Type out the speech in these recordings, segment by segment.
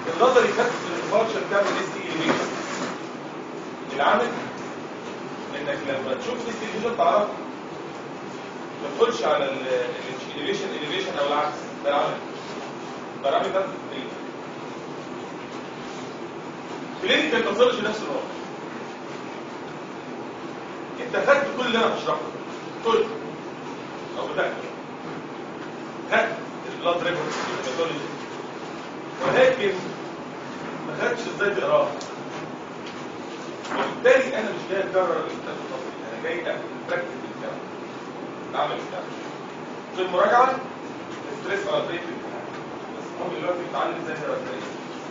النظري خدت من الفانكشن بتاعت الاس تي اليفيشن العمل انك لما تشوف الاس تي اليفيشن تعرف ما تدخلش على الاليفيشن اليفيشن او العكس ده العمل بارامتر كلينيكال ما توصلش نفس الوضع انت خدت كل اللي انا بشرحه كل او بتاعك خدت البلاد ريبورت الباثولوجي ولكن ما خدتش ازاي تقراه وبالتالي انا مش جاي اكرر الكتاب النظري انا جاي ابراكتس بتاعه بعمل بتاعه في المراجعه ستريس على طريقه الامتحان بس المهم دلوقتي بتعلم ازاي تقرا التاريخ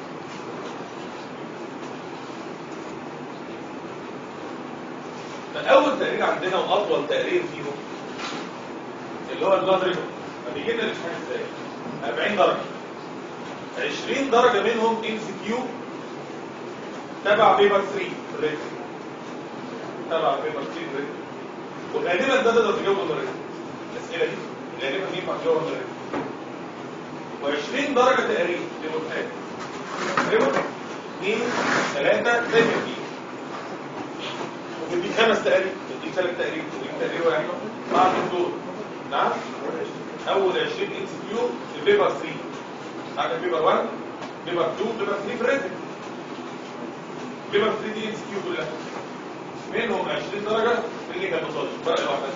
فاول تقرير عندنا واطول تقرير فيهم اللي هو البلاد ريبورت فبيجي لنا الامتحان ازاي 40 درجه 20 درجه منهم ام سي كيو تبع بيبر 3 ريت تبع بيبر 3 ريت وغالبا ده تقدر تجاوبه من الريت الاسئله دي غالبا ينفع تجاوبها من الريت و20 درجه تقرير لمتحد ريبورت 2 3 زي ما في وبديك خمس تقارير بديك ثلاث تقارير بديك تقرير واحد مع الدكتور نعم اول 20 ام سي كيو في بيبر 3 عندك بيبر 1 بيبر 2 بيبر 3 في الريتم بيبر 3 دي ام سي كيو كلها منهم 20 درجه كلينيكال باثولوجي فرق لوحدها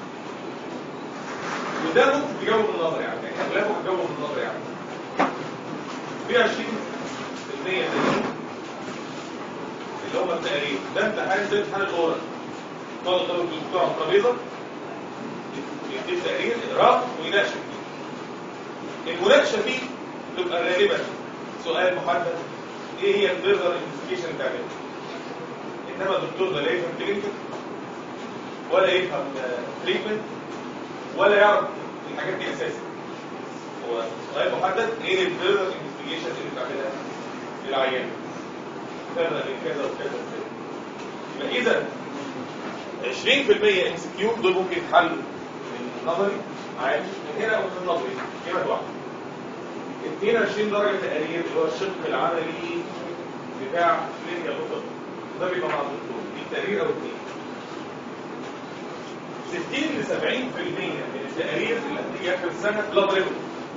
وده ممكن تجاوب من النظر يعني يعني اغلبه هتجاوب من النظر يعني في 20% تانيين اللي هم التقارير ده امتحان زي امتحان الاورال تقعد قدام الدكتور على الترابيزه يديك تقرير اقراه ويناقشك فيه المناقشه فيه تبقى غالبا سؤال محدد ايه هي الفيرذر انفستيجيشن اللي تعملها انما الدكتور ده لا يفهم كلينيكال ولا يفهم تريتمنت ولا يعرف الحاجات دي اساسا هو سؤال محدد ايه الفيرذر انفستيجيشن اللي بتعملها للعيان كذا من كذا وكذا وكذا يبقى اذا 20% ام سي كيو دول ممكن يتحلوا من النظري عادي من هنا ومن النظري كلمه واحده 22 درجه تقرير اللي هو الشق العملي بتاع كلينيكال اوتر ده بيبقى مع الدكتور دي تقرير او اثنين 60 ل 70% من التقارير اللي هتيجي اخر السنه بلاد ريبورت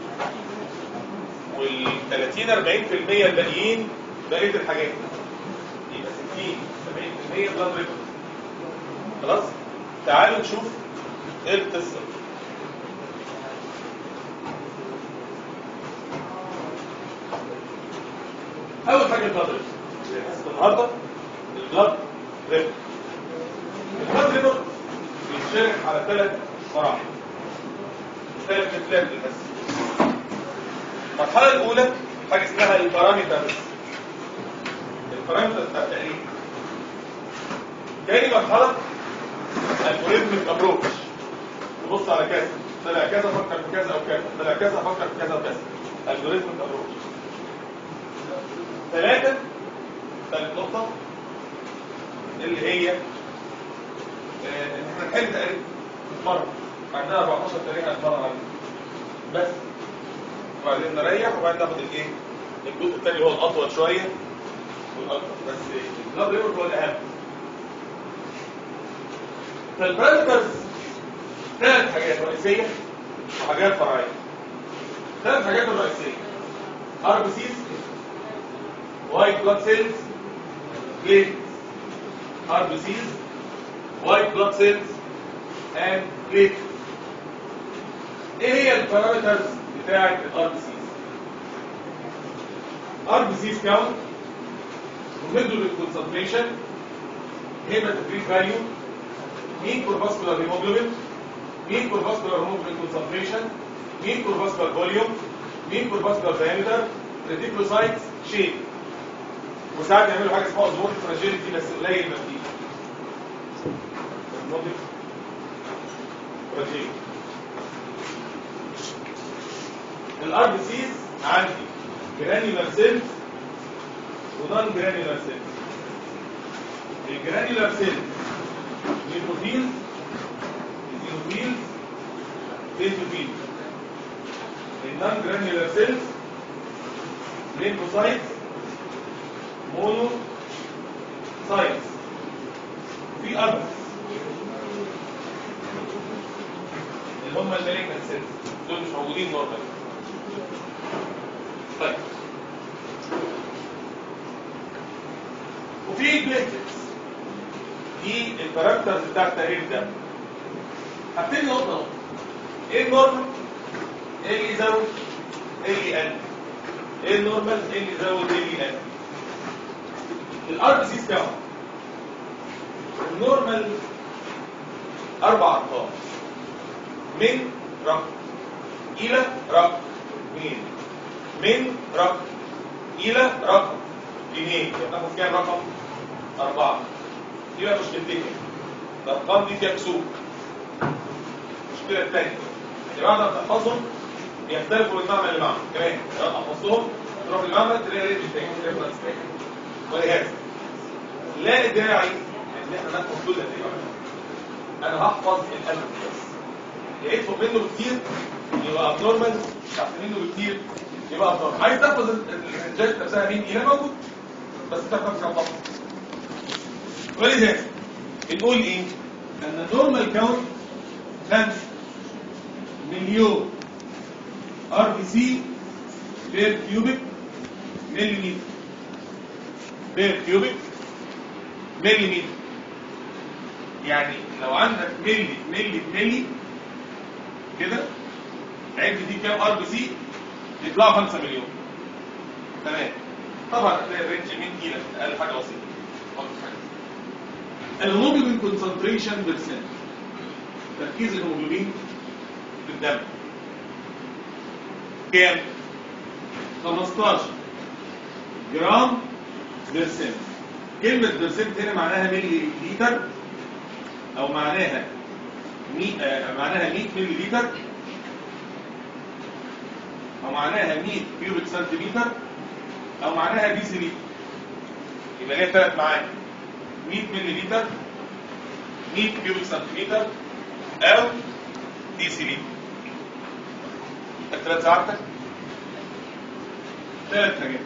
وال 30 40% الباقيين بقيه الحاجات يبقى 60 70% بلاد ريبورت خلاص تعالوا نشوف ايه القصه اول حاجه البلاد ريبورت النهارده البلاد ريبورت البلاد ريبورت بيتشرح على ثلاث مراحل ثلاث كتلات بس المرحله الاولى حاجه اسمها البارامترز البارامترز بتاع التقريب تاني مرحله الجوريزمك ابروتش تبص على كذا طلع كذا فكر في كذا او كذا طلع كذا فكر في كذا وكذا الجوريزمك ابروتش ثلاثه ثالث نقطه اللي هي ان احنا نحل تقريبا مره عندنا 14 تقريبا هنتمرن عليه بس وبعدين نريح وبعدين ناخد الايه الجزء الثاني اللي هو الاطول شويه والاكبر بس البلاد ريبورت هو الاهم فالبارامترز ثلاث حاجات رئيسيه وحاجات فرعيه ثلاث حاجات الرئيسيه ار بي سيز وايت بلاد سيلز بليت ار بي سيز white blood cells and platelets ايه هي البارامترز بتاعه الار بي سيز ار بي سيز كاونت وميدل كونسنتريشن هيماتوكريت فاليو مين كورفاسكولار هيموجلوبين مين كورفاسكولار هيموجلوبين كونسنتريشن مين كورفاسكولار فوليوم مين كورفاسكولار دايمتر ريتيكولوسايتس شيب وساعات يعملوا حاجه اسمها ظهور فراجيليتي بس قليل ما فيه نقطة رجيم الار بي سيز عندي جرانيولار سيلز ونون جرانيولار سيلز الجرانيولار سيلز نيوتروفيلز ايزينوفيلز بيزوفيلز النون جرانيولار سيلز ليمفوسايتس مونو ساينس في اذر اللي هم المالجنت سيلز دول مش موجودين نورمال طيب وفي بليتلتس دي الكاركترز بتاعت تقريب ده هبتدي نقطه نقطه ايه النورمال ايه اللي يزود ايه اللي يقلل ايه النورمال ايه اللي يزود ايه اللي يقلل الار بي سي بتاعه النورمال اربع ارقام من رقم الى رقم اثنين من رقم الى رقم اثنين يبقى تاخد كام رقم اربعه دي بقى مشكلتين الارقام دي فيها كسور المشكله الثانيه اللي بعد ما تحفظهم بيختلفوا من معمل لمعمل كمان لو حفظتهم تروح المعمل تلاقي رينج تاني ريفرنس تاني ولهذا لا داعي ان احنا ناخد كل دي انا هحفظ الالف بس لقيت فوق منه بكتير يبقى ابنورمال تحت منه بكتير يبقى ابنورمال عايز تحفظ الرنجات نفسها مين الى موجود بس تحفظ كم خطوه ولذلك بنقول ايه ان النورمال كاونت 5 مليون ار بي سي بير كيوبيك مليمتر بير كيوبيك مليمتر يعني لو عندك ملي ملي ملي كده عد دي كام ار بي سي يطلعوا 5 مليون تمام طبعا هتلاقي الرينج من كيلو اقل حاجه بسيطه الهيموجلوبين كونسنتريشن بيرسنت تركيز الهيموجلوبين في الدم كام 15 جرام بيرسنت كلمة بيرسنت هنا معناها ملي لتر او معناها مي... آه معناها 100 ملي لتر او معناها 100 كيوبيك سنتيمتر او معناها دي سي لتر يبقى ليها ثلاث معاني 100 ملي لتر 100 كيوبيك سنتيمتر او دي سي لتر الثلاث ساعتك ثلاث حاجات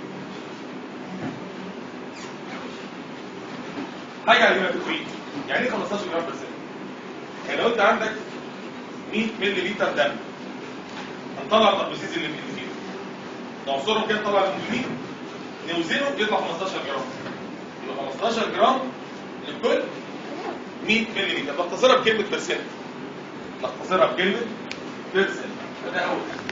حاجه على الهيماتوكريت يعني ايه 15 جرام بس يعني لو انت عندك 100 ملي لتر دم هنطلع التقبيسيس اللي فيه نعصرهم كده نطلع الهيموجلوبين نوزنه يطلع 15 جرام يبقى 15 جرام لكل 100 ملي لتر بختصرها بكلمه برسنت بختصرها بكلمه برسنت فده اول حاجه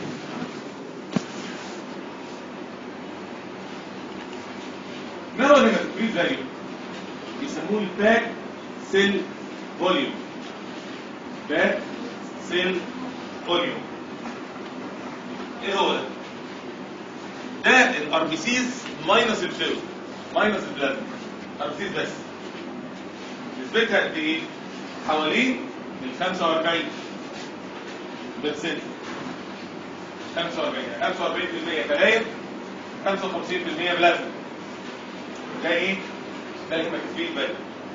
ما هو الهيماتوكريت فاليو بيسموه الباك سيل فوليوم باك سيل فوليوم ايه هو ده ده الار بي سيز ماينس الفلويد ماينس البلازما ار بي سيز بس نسبتها قد ايه حوالين ال 45 برسنت 45 يعني 45% خلايا 55% بلازما ده ايه ده الهيماتوكريت فاليو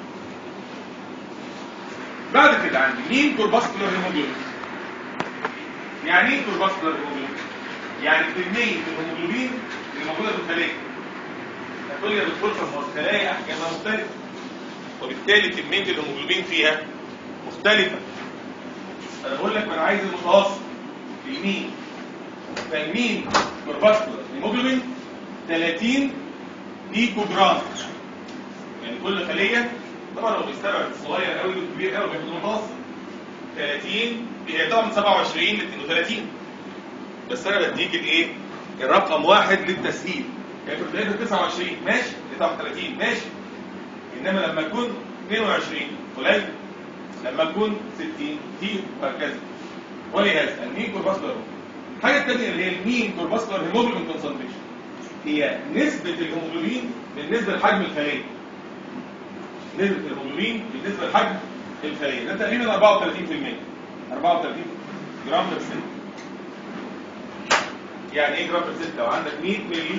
بعد كده عندي مين كورباسكولار هيموجلوبين يعني ايه كورباسكولار هيموجلوبين يعني كميه الهيموجلوبين اللي موجوده في الخليه هتقول لي يا دكتور طب الخلايا احجامها مختلفه وبالتالي كميه الهيموجلوبين فيها مختلفه انا بقول لك انا عايز المتوسط المين فالمين كورباسكولار هيموجلوبين 30 بيكو جرام يعني كل خليه طبعا لو بيستبعد الصغير قوي والكبير قوي بياخد المتوسط 30 هي طبعا من 27 ل 32 بس انا بديك الايه الرقم واحد للتسهيل يعني كنت لقيت 29 ماشي 39 ماشي انما لما يكون 22 قليل لما يكون 60 كتير وهكذا ولهذا المين كورباسكولار الحاجه الثانيه اللي هي المين كورباسكولار هيموجلوبين كونسنتريشن هي نسبه الهيموجلوبين بالنسبه لحجم الخليه نسبة الهيموجلوبين بالنسبة لحجم الخلية ده تقريبا 34% 34 جرام بر سنت يعني ايه جرام بر سنت لو عندك 100 مللي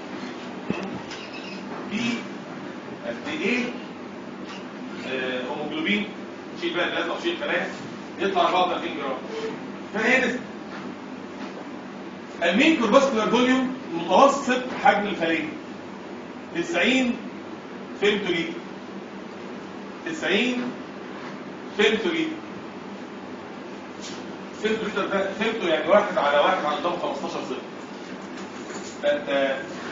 في قد ايه آه، هيموجلوبين شيل بقى البلازما وشيل الخلايا يطلع 34 جرام فهي نسبة المين كورباسكولار فوليوم متوسط حجم الخلية 90 فيمتو لتر 90 فيمتو لتر فيمتو لتر ده فيمتو يعني واحد على واحد على نظام 15 صفر فانت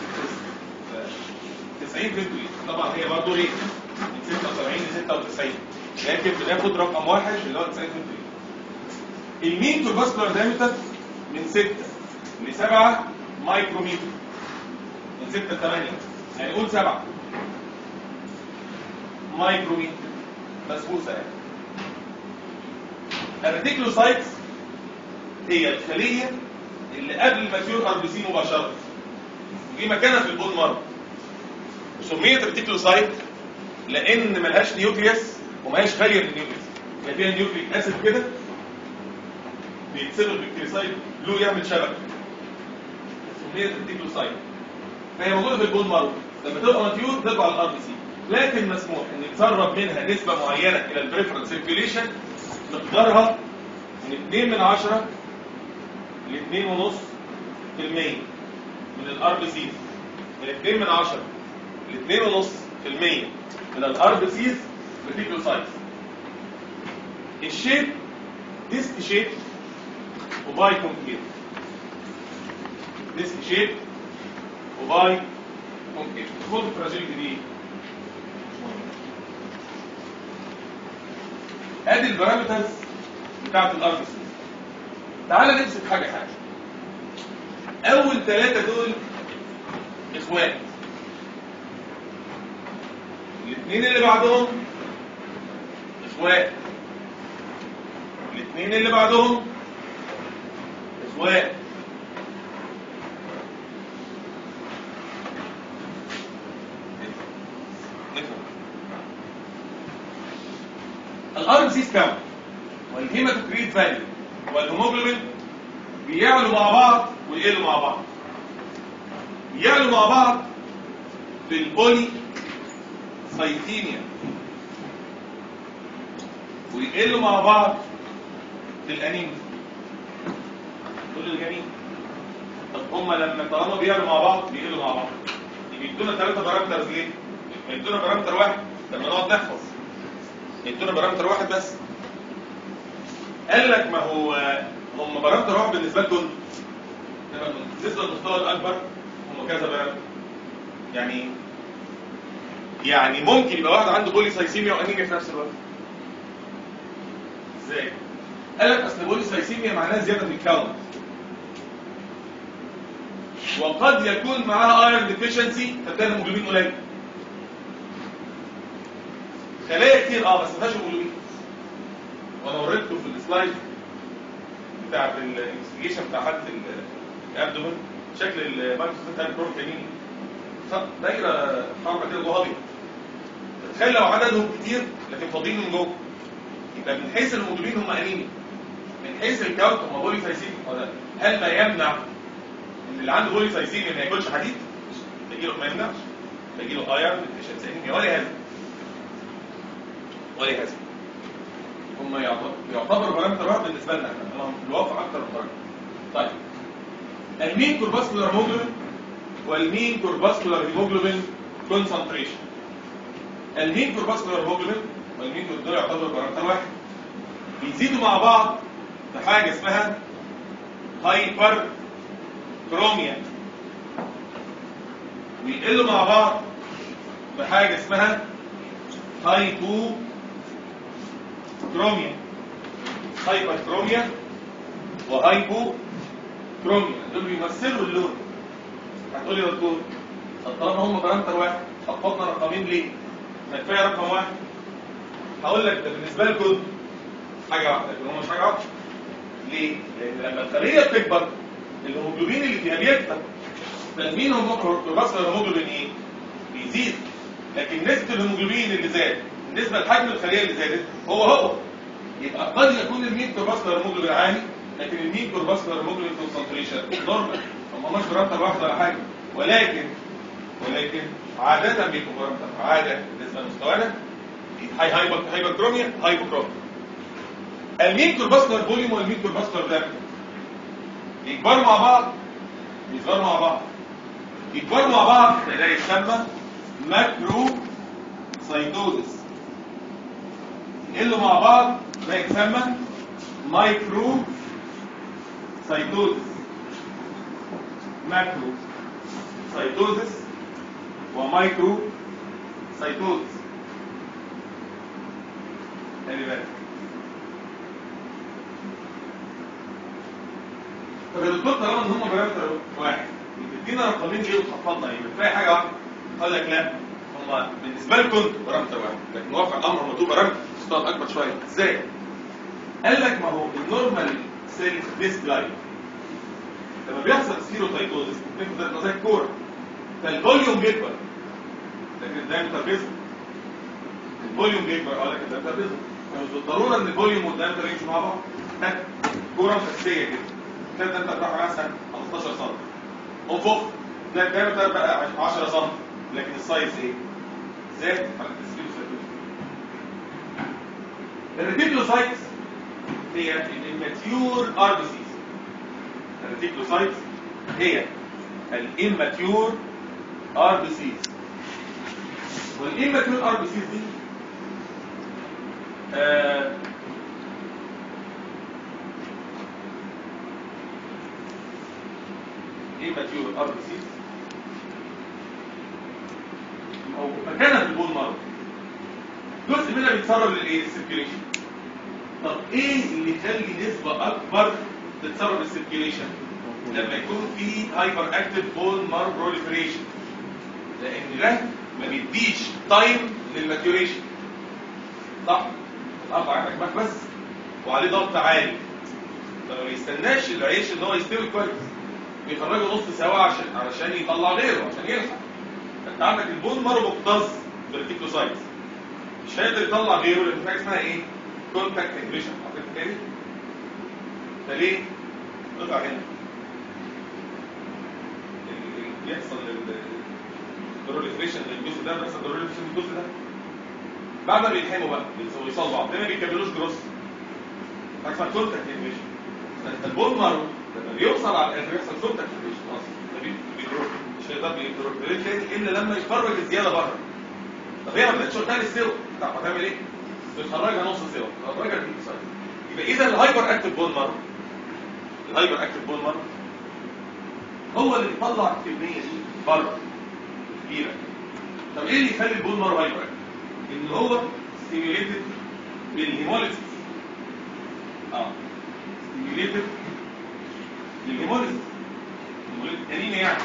90 فيمتو لتر طبعا هي برضه ايه من 76 ل 96 لكن بناخد رقم واحد اللي هو 90 فيمتو لتر المين كورباسكولار دايمتر من 6 ل 7 مايكروميتر من 6 ل 8 يعني قول 7 مايكروميتر مسبوسه يعني الريتيكلوسايتس هي الخليه اللي قبل الماتيور ار بي سي مباشره دي مكانها في البون مارو سميت ريتيكلوسايت لان ملهاش نيوكليوس وملهاش خاليه من النيوكليوس هي فيها نيوكليك اسيد كده بيكسروا البكتيريسايد له يعمل شبكه سميت ريتيكلوسايت فهي موجوده في البون مارو لما تبقى ماتيور تطلع الار بي سي لكن مسموح ان يتسرب منها نسبه معينه الى البريفرنس سيركيوليشن مقدارها من 2 من 10 ل 2.5% من الار بي سيز من 2 من 10 ل 2.5% من الار بي سيز ريتيكلوسايتس الشيب ديسك شيب وباي كونكيف ديسك شيب وباي كونكيف خد الفراجيلتي دي ادي البارامترز بتاعت الار بي سي تعال نمسك حاجه حاجه اول ثلاثه دول اخوات الاثنين اللي بعدهم اخوات الاثنين اللي بعدهم اخوات نفهم الار ام سي كام والهيماتوكريت فاليو والهيموجلوبين بيعلوا مع بعض ويقلوا مع بعض يعلوا مع بعض في البولي سايتيميا ويقلوا مع بعض في الانيميا كل الجميع طب هما لما طالما بيعلوا مع بعض بيقلوا مع بعض يدونا ثلاثة بارامترز ليه؟ يدونا بارامتر واحد لما نقعد نحفظ يدونا بارامتر واحد بس قال لك ما هو هم بارامتر واحد بالنسبه لكم انما بالنسبه للمستوى الاكبر هم كذا بارامتر يعني يعني ممكن يبقى واحد عنده بولي سايسيميا وانيميا في نفس الوقت ازاي قال لك اصل بولي سايسيميا معناها زياده في الكاونت وقد يكون معاها ايرون ديفيشنسي فبالتالي الهيموجلوبين قليل خلايا كتير اه بس ما فيهاش هيموجلوبين وانا وريتكم في السلايد بتاعت الانفستيجيشن بتاع حاله الابدومن شكل المايكروسكوب بروتينين دايره حمراء كده جوه ابيض تخيل لو عددهم كتير لكن فاضيين من جوه يبقى من حيث الهيموجلوبين هم انيمي من حيث الكاونت هم بولي سايسيميا ولا هل ما يمنع ان اللي عنده بولي سايسيميا ما ياكلش حديد؟ تجيله ما يمنعش تجيله ايرون ديفيشنسي انيميا ولا هذا ولا هذا هم يعتبروا بارامتر واحد بالنسبه لنا احنا هم في الواقع اكتر من درجه طيب المين كورباسكولار هيموجلوبين والمين كورباسكولار هيموجلوبين كونسنتريشن المين كورباسكولار هيموجلوبين والمين دول يعتبروا بارامتر واحد بيزيدوا مع بعض في حاجه اسمها هايبر كروميا ويقلوا مع بعض بحاجه اسمها هايبو كروميا هايبر كروميا وهايبو كروميا دول بيمثلوا اللون هتقولي يا دكتور طب طالما هم بارامتر واحد حطينا رقمين ليه؟ ما كفايه رقم واحد هقول لك ده بالنسبه لكم حاجه واحده لكن هم مش حاجه واحده ليه؟ لان لما الخليه بتكبر الهيموجلوبين اللي فيها بيكتر فالمين هم الرصد الهيموجلوبين ايه؟ بيزيد لكن نسبه الهيموجلوبين اللي زاد بالنسبه لحجم الخليه اللي زادت هو هو يبقى قد يكون المين كورباسكولار هيموجلوبين عالي لكن المين كورباسكولار هيموجلوبين كونسنتريشن نورمال هم مش برامتر واحد ولا حاجه ولكن ولكن عادة بيكون برامتر عادة بالنسبة لمستوانا هاي هايبر هايبركروميا هايبوكروميا المين كورباسكولار فوليوم والمين كورباسكولار دايمتر يكبروا مع بعض يصغروا مع بعض يكبروا مع بعض ده يسمى ماكرو سايتوزس يقلوا مع بعض ما يتسمى مايكرو سايتوزس ماكرو سايتوزس ومايكرو سايتوزس خلي بالك طب يا دكتور طالما ان هم بارامتر واحد بتدينا رقمين ليه وتحفظنا ايه؟ بتلاقي حاجه واحده قال لك لا هم بالنسبه لكم انتوا بارامتر واحد لكن واقع الامر هم دول بارامتر استوعب اكبر شويه ازاي؟ قال لك ما هو النورمال سيل ديسك لاين لما بيحصل سيروتايتوزس بتبقى زي الكوره فالفوليوم بيكبر لكن الدايمتر بيصغر الفوليوم بيكبر اه لكن الدايمتر بيصغر فمش بالضروره ان الفوليوم والدايمتر يمشوا مع بعض لا كوره مفسيه كده تلاقي الدايمتر بتاعها مثلا 15 سم انفخ تلاقي الدايمتر بقى 10 سم لكن السايز ايه؟ زاد على السيروتايتوزس الريتيكلوسايتس هي الاماتيور ار بي سيز الريتيكلوسايتس هي الاماتيور ار بي سيز والاماتيور ار بي سيز دي آه اماتيور ار بي سيز او مكانها في البول مارو جزء منها بيتسرب للايه للسيركيليشن طب ايه اللي يخلي نسبه اكبر تتسرب للسيركيليشن لما يكون في هايبر اكتيف بون مارو بروليفريشن لان ده ما بيديش تايم للماتيوريشن صح القطع عندك بقى بس وعليه ضغط عالي فما بيستناش العيش ان هو يستوي كويس بيخرجه نص سوا عشان علشان يطلع غيره عشان يلحق انت عندك البون مارو مكتظ بالريتيكلوسايتس مش هيقدر يطلع غيره لان في حاجه اسمها ايه؟ كونتاكت انجريشن حضرتك تاني فليه؟ قطع هنا اللي بيحصل البروليفريشن للجزء ده بيحصل بروليفريشن للجزء ده بعد ما بيلحموا بقى بيوصلوا بعض ما بيكملوش جروس حاجه اسمها كونتاكت انجريشن فانت البون مارو لما بيوصل على الاخر يحصل كونتاكت انجريشن اصلا بيجروح مش هيقدر بيجروح الا لما يخرج الزياده بره طب هي ما بقتش قلتها للسوا طب هتعمل ايه؟ بتخرجها نص سوا تخرجها في السايد يبقى اذا الهايبر اكتيف بون مارو الهايبر اكتيف بون مارو هو اللي بيطلع الكميه دي بره كبيره طب ايه اللي يخلي البون مارو هايبر اكتيف؟ ان هو ستيميوليتد بالهيموليسيس اه ستيميوليتد بالهيموليسيس هيموليتد انيميا يعني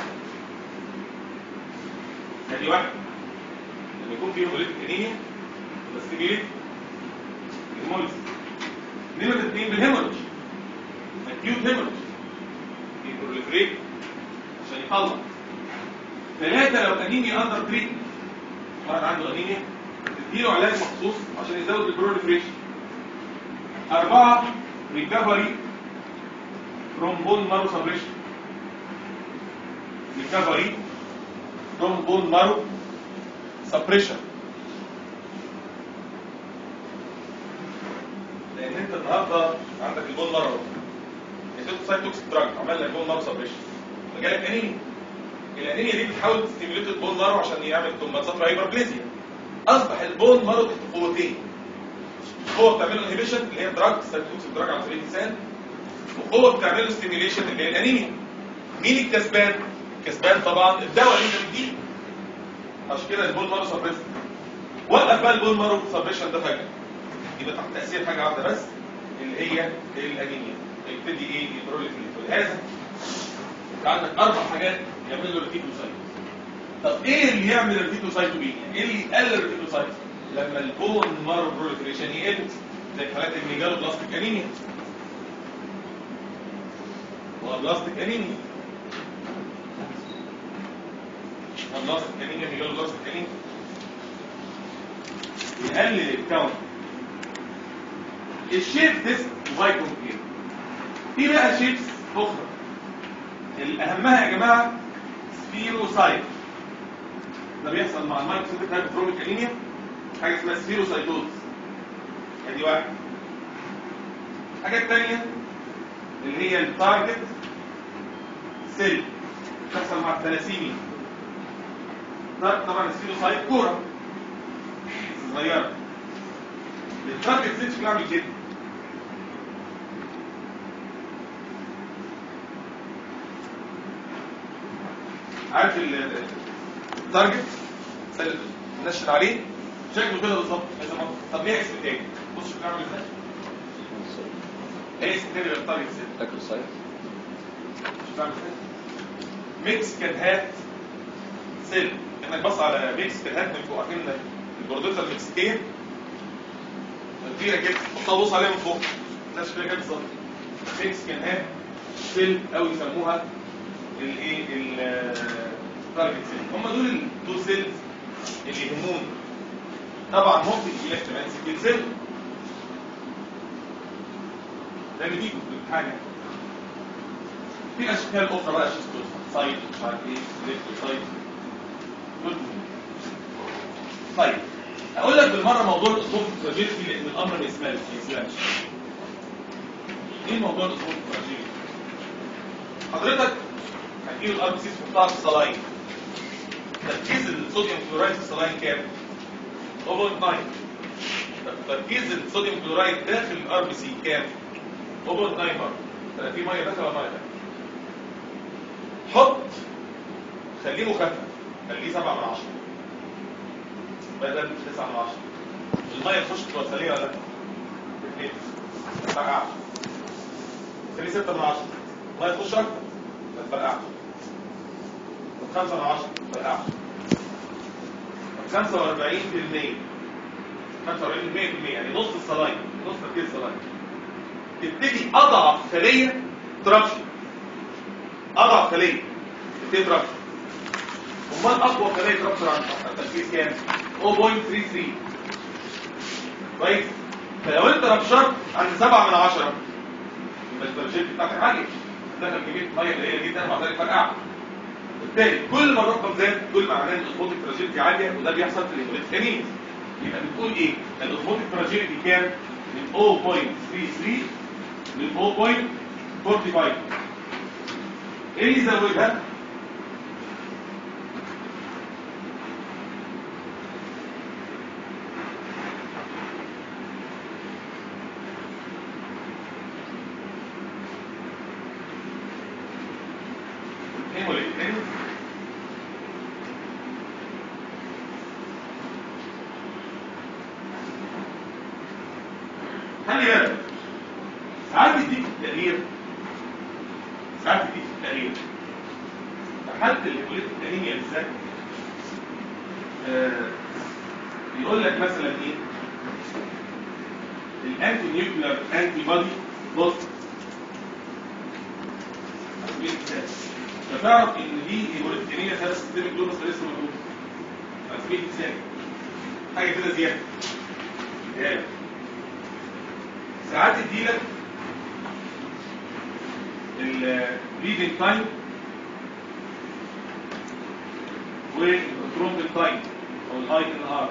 ادي واحد لما يكون في هيموليتد انيميا بس ستيميوليتد بالهيموليسيس نمرة اثنين بالهيموليج اكيوت هيموليج يبروليفريت عشان يطلع ثلاثة لو انيميا اندر تريتمنت واحد عنده انيميا تديله علاج مخصوص عشان يزود البروليفريشن أربعة ريكفري فروم بون مارو سبريشن ريكفري فروم بون مارو سبريشن لان انت النهارده عندك البون مارو اديته سايتوكسيك دراج عمل لك بون مارو سبريشن فجالك انيميا الانيميا دي بتحاول تستيميوليت البون مارو عشان يعمل كومبنسات هايبربليزيا اصبح البون مارو تحت قوتين قوه بتعمل له انهبيشن اللي هي دراج سايتوكسيك دراج على سبيل المثال وقوه بتعمل له ستيميوليشن اللي هي الانيميا مين الكسبان؟ الكسبان طبعا الدواء اللي انت بتديه عشان كده البون مارو سبريشن وقف بقى البون مارو سبريشن ده فجاه يبقى تحت تاثير حاجه واحده بس اللي هي الانيميا يبتدي ايه يبروليفريت ولهذا انت عندك اربع حاجات يعمل له ريتيكوسايت طب ايه اللي يعمل الريتيكوسايتوبينيا ايه اللي يقلل الريتيكوسايت لما البون مارو بروليفريشن يقل زي في حالات الميجالو بلاستيك انيميا وبلاستيك انيميا وبلاستيك انيميا ميجالو بلاستيك انيميا يقلل الكاونت الشيب تيست فايكوم ايه في بقى شيبس اخرى الاهمها يا جماعه سبيروسايت ده بيحصل مع المايكروسيتيك هايبوتروميك انيميا حاجه اسمها سبيروسايتوز ادي واحد الحاجه الثانيه اللي هي التارجت سيل بتحصل مع الثلاسيميا ده طبعا السيلوسايد كوره صغيره التارجت سيلز بيعمل كده عارف ال- التارجت سل- نشر عليه شكله كده بالظبط هذا المنطق. طب ليه اسم تاني بص شوف بيعمل ازاي ايه اسم تاني غير التارجت سيل اكروسايت شوف بيعمل ازاي ميكس كان هات سيل انك بص على ميكس كان هات من فوق عارفين البرودكتة المكسيكية كبيرة كده حطها بص عليها من فوق نفس كده كده بالظبط ميكس كان هات سيل او يسموها الايه التارجت سيل هم دول التو سيلز اللي يهمون طبعا ممكن يجي لك كمان سكين سيل ده اللي بيجي في الامتحان في اشكال اخرى بقى شيستوس سايد مش عارف ايه ليفت سايد دول مهمين. طيب اقول لك بالمره موضوع الاسلوب الفراجيلتي لان الامر ما يسمعش ما يسمعش ايه موضوع الاسلوب الفراجيلتي حضرتك هتجيب الار بي سي تحطها في الصلاين تركيز الصوديوم كلورايد في الصلاين كام 0.9 طب تركيز الصوديوم كلورايد داخل الار بي سي كام 0.9 برضه طب في ميه داخل ولا ميه داخل حط خليه مخفف خليه 7 من 10 بدل 9 من 10 الميه تخش في الوصليه ولا لا؟ اثنين ما تفرقعش خليه 6 من 10 الميه تخش اكتر ما تفرقعش طب 5 من 10 ما تفرقعش طب 45% 45% يعني نص الصلاين نص تركيز الصلاين تبتدي اضعف خليه ترابشن اضعف خليه تبتدي ترابشن امال اقوى خليه ترابشن عن التركيز كام 0.33 كويس فلو انت ربشرت عند 7 من 10 يبقى البرجيت بتاعتك عاليه دخل كميه ميه قليله جدا ومع ذلك فرقعت بالتالي كل ما الرقم زاد كل ما معناه ان الاوتوماتيك فراجيلتي عاليه وده بيحصل في الهيموليت انيميا يبقى بتقول ايه ان الاوتوماتيك فراجيلتي كام من 0.33 ل 0.45 ايه اللي يزودها هيموليت انيميا خلي بالك ساعات بيديك التقرير ساعات بيديك التقرير في حالة الهيموليت الانيميا بالذات آه، بيقول لك مثلا ايه الانتي نيوكلير انتي بودي بص على سبيل المثال فتعرف ان دي هيموليت انيميا خلاص سيستم الجلوكوز لسه موجود على سبيل المثال حاجه كده زياده زياده ساعات تديلك البليدنج تايم والترومبل تايم او الاي ان ار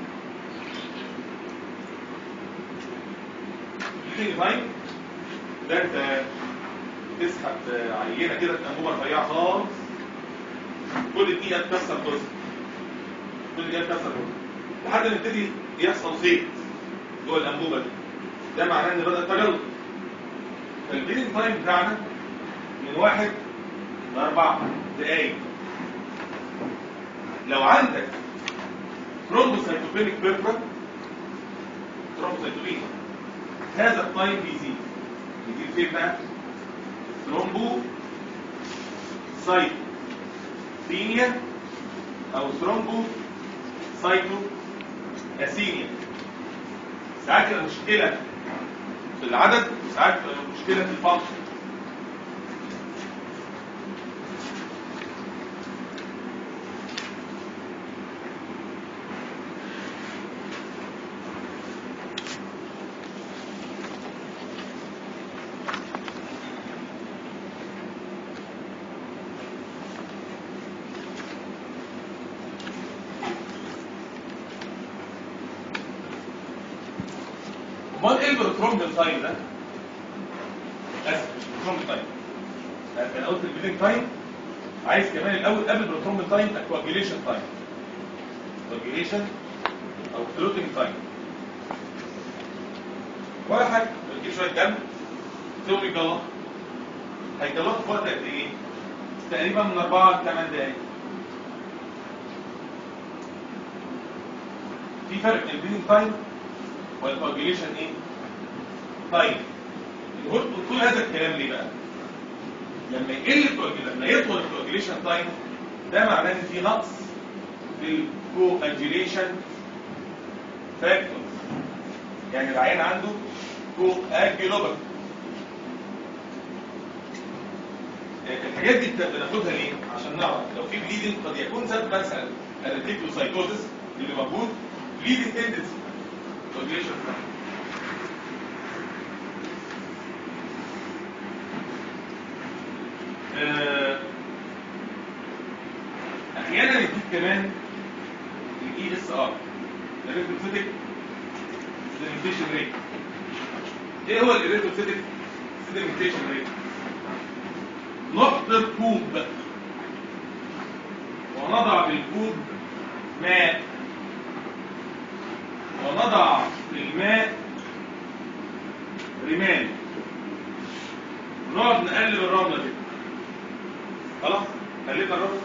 البليدنج تايم ده انت تسحب عينه كده في انبوبه رفيعه خالص كل دقيقه تكسر جزء كل دقيقه تكسر جزء لحد ما يبتدي يحصل خيط جوه الانبوبه دي ده معناه ان بدأ التجلط فالبيلينج تايم بتاعنا من واحد لاربع دقايق لو عندك ثرومبوسايتوبينيك بيربرا ثرومبوسايتوبين هذا التايم بيزيد يزيد فين بقى؟ ثرومبو سايتوبينيا او ثرومبو سايتو اسينيا ساعات تبقى مشكلة في العدد وساعات تبقى مشكلة في الفانكشن امال ايه البروترومبل تايم ده؟ اسف مش البروترومبل تايم انا قلت البيلينج تايم عايز كمان الاول قبل البروترومبل تايم اكواجيليشن تايم coagulation او floating time ولا حاجه بتجيب شويه دم تقوم يجلط هيجلط في وقت قد ايه؟ تقريبا من 4 ل 8 دقايق في فرق بين البريدنج تايم والكوagulation ايه؟ تايم نقول كل هذا الكلام ليه بقى؟ لما يقل الكوagulation لما يطول الكوagulation تايم ده معناه ان في نقص في الكواجيليشن فاكتور يعني العين عنده كواجيلوباثي الحاجات دي بناخدها ليه؟ عشان نعرف لو في بليدنج قد يكون سبب مثلا الريتيكوسايكوزس اللي موجود بليدنج تندنسي كوجيليشن احيانا يديك كمان الاي اس ار الريتروسيتك سيدمنتيشن ريت ايه هو الريتروسيتك سيدمنتيشن ريت نحضر كوب ونضع بالكوب ماء ونضع في الماء رمال ونقعد نقلب الرمله دي خلاص قلبنا الرمله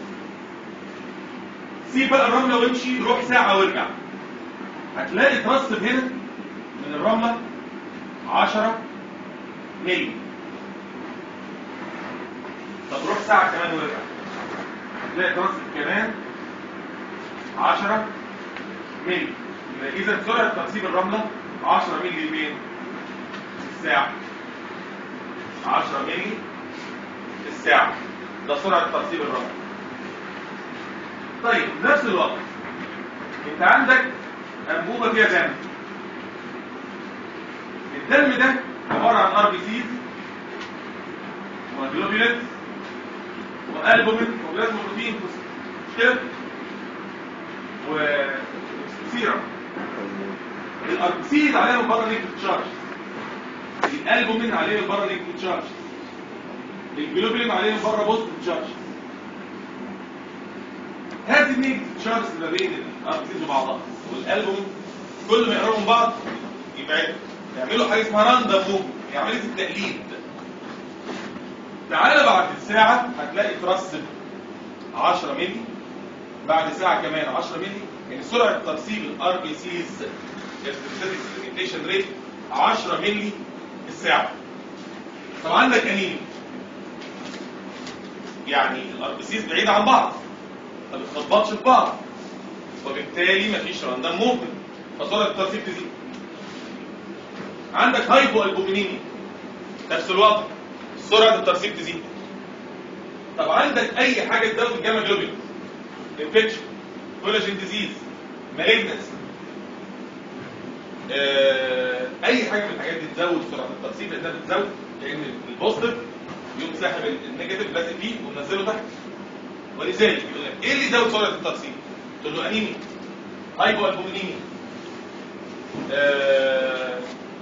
سيب بقى الرمله وامشي روح ساعه وارجع هتلاقي ترسب هنا من الرمله 10 مللي طب روح ساعه كمان وارجع هتلاقي ترسب كمان 10 مللي يبقى اذا سرعه ترسيب الرمله 10 مللي فين في الساعه 10 مللي في الساعه ده سرعه ترسيب الرمله طيب نفس الوقت انت عندك انبوبه فيها دم الدم ده عباره عن ار بي سيز وجلوبيولات والبومين وبلازما بروتين مش كده وسيرم الاربسيد عليه من بره نيجاتيف تشارج الالبومين عليه من بره نيجاتيف تشارج الجلوبولين عليه من بره بوزيتيف تشارج هذه النيجاتيف تشارج ما بين الاربسيد وبعضها والالبومين كل ما يقربوا من بعض يبعدوا يعملوا حاجه اسمها راندم موفمنت عمليه التقليد تعالى بعد الساعه هتلاقي ترسب 10 مللي بعد ساعه كمان 10 مللي يعني سرعه ترسيب الار بي سيز السيجمنتيشن ريت 10 مللي في الساعه طب عندك انيميا يعني الار بي سيز بعيده عن بعض ما بتخبطش في بعض وبالتالي مفيش راندم موفمنت فسرعه الترسيب تزيد عندك هايبو البومينيميا نفس الوضع سرعه الترسيب تزيد طب عندك اي حاجه تزود الجاما جلوبين انفكشن كولاجين ديزيز مالجنس اي حاجه من الحاجات دي تزود سرعه الترسيب لانها بتزود لان البوزيتيف يقوم ساحب النيجاتيف لازق فيه ومنزله تحت ولذلك يقول لك ايه اللي يزود سرعه الترسيب؟ تقول له انيميا هايبو البومينيميا آه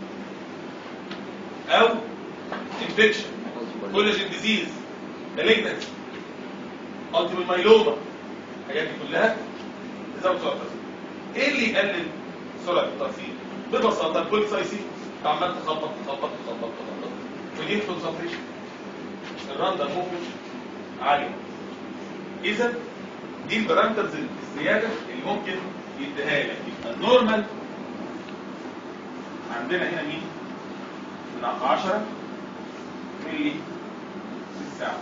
او انفكشن كولاجين ديزيز مالجنس التيمال مايلوما الحاجات دي كلها تزود سرعه الترسيب ايه اللي يقلل سرعه الترسيب ببساطه الكل سايسي عمال تخبط تخبط تخبط تخبط ودي كونسنتريشن الراندم موفمنت عاليه اذا دي البارامترز الزياده اللي ممكن يديها لك يبقى النورمال عندنا هنا مين؟ من 10 مللي في الساعه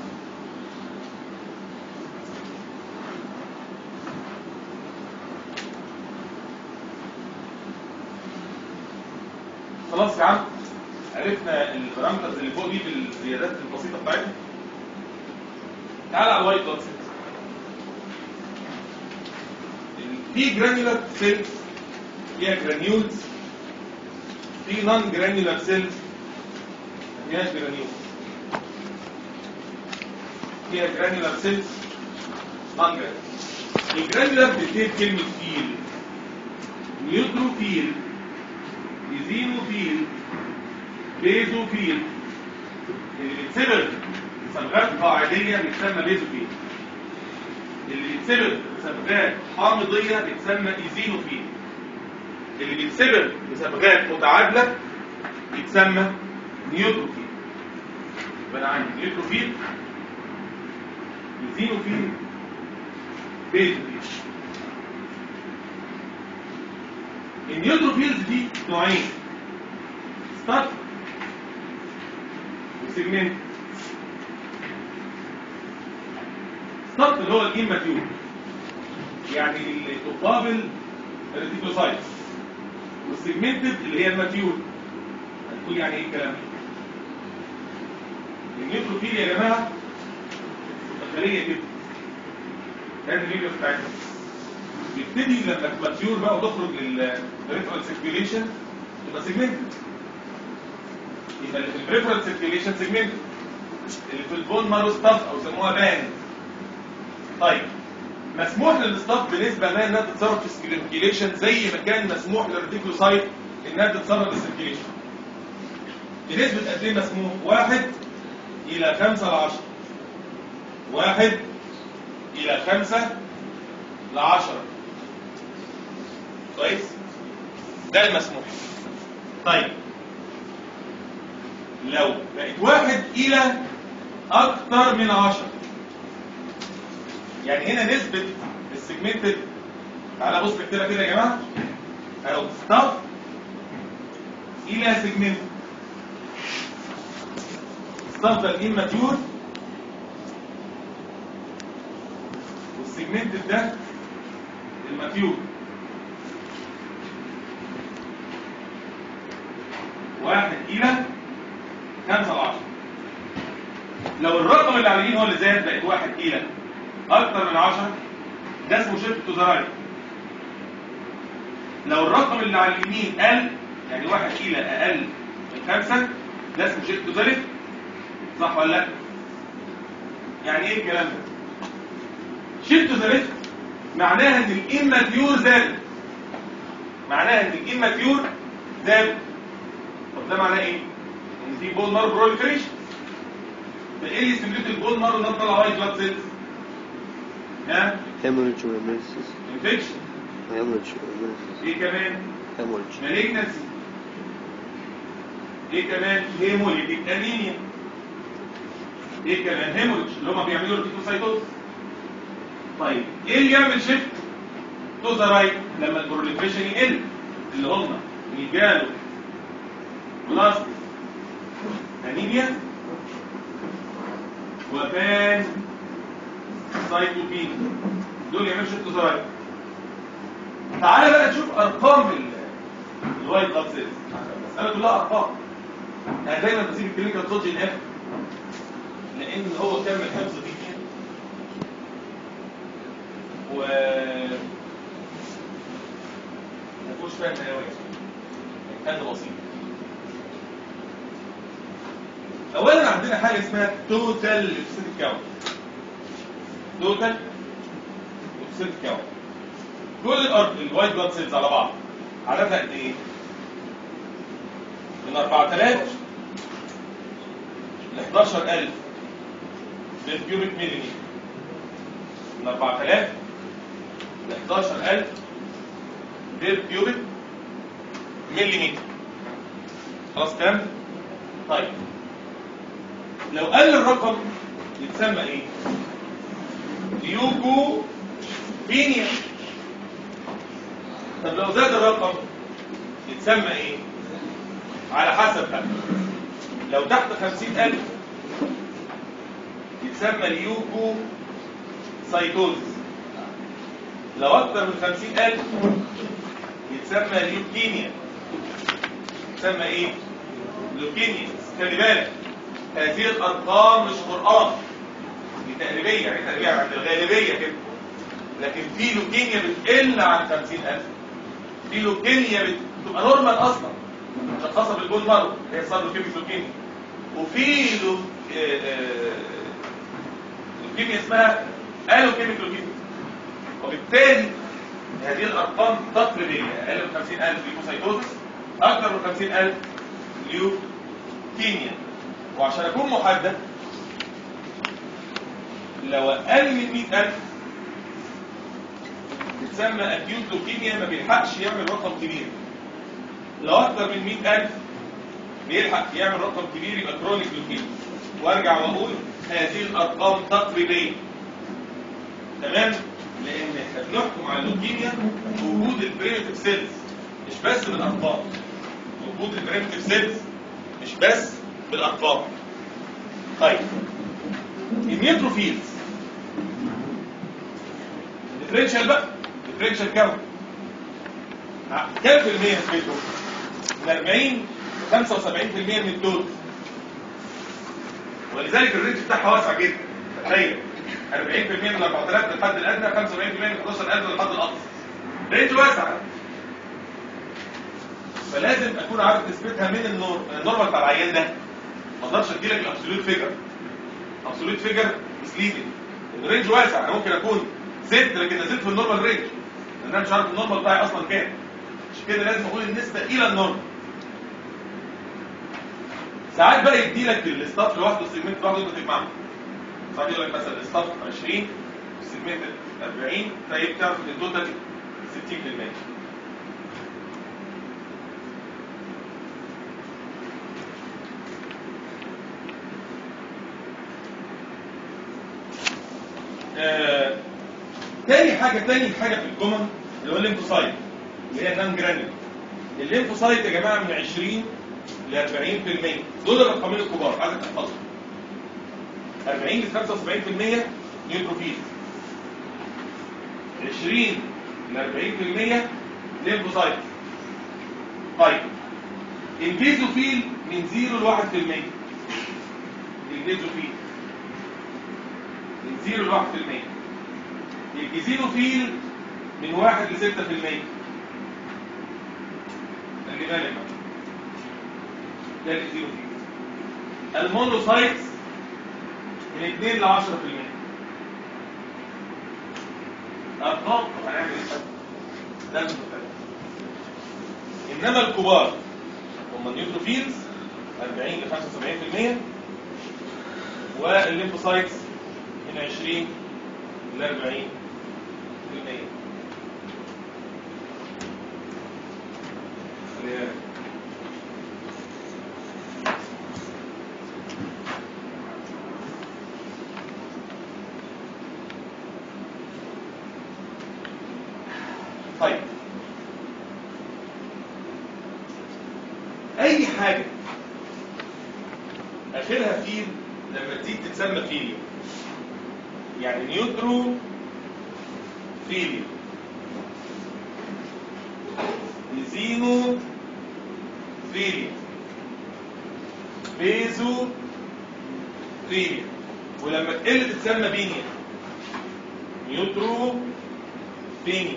خلاص يا عم عرفنا البارامترز اللي فوق دي بالزيادات البسيطه بتاعتها تعال على الوايت بلاد سيلز في جرانيولار سيلز فيها جرانيولز في نون جرانيولار سيلز ما فيهاش جرانيولز فيها جرانيولار سيلز نون جرانيولار الجرانيولار بتكتب كلمه فيل نيوتروفيل ايزينوفيل بيزوفيل اللي بيتسبب صبغات قاعديه بتسمى بيزوفيل اللي بيتسبب بصبغات حامضيه بتسمى ايزينوفيل اللي بيتسبب بصبغات متعادله يتسمى نيوتروفيل يبقى انا عندي نيوتروفيل ايزينوفيل بيزوفيل النيوتروفيلز دي نوعين ستارت وسيجمنت ستارت اللي هو الاماتيور يعني اللي تقابل الريتيكوسايتس والسيجمنتد اللي هي الماتيور هتقول يعني ايه الكلام ده النيوتروفيل يا جماعه خليه كده كان الفيديو بتاعتنا بيبتدي لما تماتيور بقى وتخرج للريفرال سيركيوليشن تبقى سيجمنتد يبقى اللي في الريفرال سيركيوليشن سيجمنتد اللي في البون مارو ستاف او يسموها بان طيب مسموح للستاف بنسبه ما انها تتصرف في السيركيوليشن زي ما كان مسموح للريتيكولوسايت انها تتصرف في السيركيوليشن بنسبه قد ايه مسموح؟ واحد الى خمسة لعشرة واحد الى خمسة لعشرة كويس ده المسموح طيب لو بقت واحد الى اكتر من عشرة يعني هنا نسبة السيجمنتد تعالى بص كده كده يا جماعة اهو ستاف الى سيجمنتد ستاف ده الاماتيور والسيجمنتد ده الماتيور واحد الى خمسة لعشرة لو الرقم اللي على اليمين هو اللي زاد بقت واحد الى اكتر من عشرة ده اسمه شيفت تو ذا رايت لو الرقم اللي على اليمين قل يعني واحد الى اقل من خمسة ده اسمه شيفت تو ذا ليفت صح ولا لا؟ يعني ايه الكلام ده؟ شيفت تو ذا ليفت معناها ان الاماتيور زاد معناها ان الاماتيور زاد طب ده معناه ايه؟ ان في بول مارو بروليفريشن ده ايه اللي يستمريت البول مارو ده طلع وايت بلاد سيلز؟ ها؟ hemorrhage وهيموليسيس انفكشن hemorrhage وهيموليسيس ايه كمان؟ hemorrhage مالجنسي ايه كمان؟ هيموليتيك انيميا ايه كمان؟ هيموريدج اللي هم بيعملوا الكيتوسايتوز طيب ايه اللي يعمل شيفت تو ذا رايت لما البروليفريشن يقل اللي هم ميجالو بلاستيك انيميا وبان سايتوبين دول يعملوا شيفت تو ذا رايت تعالى بقى نشوف ارقام ال- الوايت بلاد سيلز المساله كلها ارقام انا دايما بسيب الكلينيكال توجي الاخر لان هو كان الحفظ دي و ما تكونش فاهم قوي كان بسيط اولا عندنا حاجه اسمها توتال ليفسيت كاونت توتال ليفسيت كاونت دول الارض الوايت بلاد سيلز على بعض عددها قد ايه من 4000 ل 11000 بالكيوبيك مليمتر من 4000 ل 11000 بالكيوبيك مليمتر خلاص كام طيب لو قل الرقم يتسمى ايه ليوكو بينيا طب لو زاد الرقم يتسمى ايه على حسب بقى لو تحت خمسين ألف يتسمى اليوكو سايتوز لو أكثر من خمسين ألف يتسمى ليوكيميا يتسمى إيه؟ لوكيميا خلي بالك هذه الأرقام مش قرآن دي تقريبية يعني تقريبية عند الغالبية كده لكن في لوكيميا بتقل عن خمسين ألف في لوكيميا بتبقى نورمال أصلا خاصة بالبول مارو هي صار لوكيميا لوكيميا وفي لو آه، آه، لوكيميا اسمها الوكيميك لوكيميا وبالتالي هذه الارقام تقريبيه اقل من 50000 ليوكوسايتوزس اكثر من 50000 ليوكيميا وعشان اكون محدد لو اقل من 100000 بتسمى اكيوت لوكيميا ما بيلحقش يعمل رقم كبير لو اكتر من 100000 بيلحق يعمل رقم كبير يبقى كرونيك لوكيميا وارجع واقول هذه الارقام تقريبيه تمام لان احنا بنحكم على اللوكيميا بوجود البريمتيف سيلز مش بس بالارقام وجود البريمتيف سيلز مش بس بالارقام طيب النيوتروفيلز الديفرنشال بقى الديفرنشال كام كام في المية نسبته من 40 ل 75% من الدوز ولذلك الرينج بتاعها واسع جدا تخيل 40% من 4000 للحد الادنى 75% من 11000 للحد الاقصى رينج واسع فلازم اكون عارف نسبتها من النور من النورمال بتاع العيان ده ما اقدرش اديلك الابسوليوت فيجر ابسوليوت فيجر مسليدنج الرينج واسع انا ممكن اكون زدت لكن نزلت في النورمال رينج لان انا مش عارف النورمال بتاعي اصلا كام عشان كده لازم اقول النسبه الى النورمال ساعات بقى يدي لك الاستاف لوحده السيجمنت لوحده انت تجمعهم ساعات يقول لك مثلا الاستاف 20 والسيجمنت 40 تلاقيه بتعرف ان التوتال 60% آه، تاني حاجة تاني حاجة في الكومن اللي هو الليمفوسايت اللي هي النان جرانيول الليمفوسايت يا جماعة من 20 ل 40% دول الرقمين الكبار عايزك تحفظهم 40 ل 75% نيوتروفيل 20 ل 40% ليمفوسايت طيب البيزوفيل من 0 ل 1% البيزوفيل من 0 ل 1% الجزينوفيل من 1 ل 6% خلي بالك بقى. ده الجزينوفيل المونوسايتس من 2 ل 10% ارقام طب هنعمل ايه ده المتفق انما الكبار هم النيوتروفيلز 40 ل 75% والليمفوسايتس من 20 ل 40 طيب اي حاجه اخرها فيل لما تيجي تتسمى فيليا يعني نيوترو فيليا زينو فيليا بيزو فيليا ولما تقل تتسمى بينيا نيوترو بينيا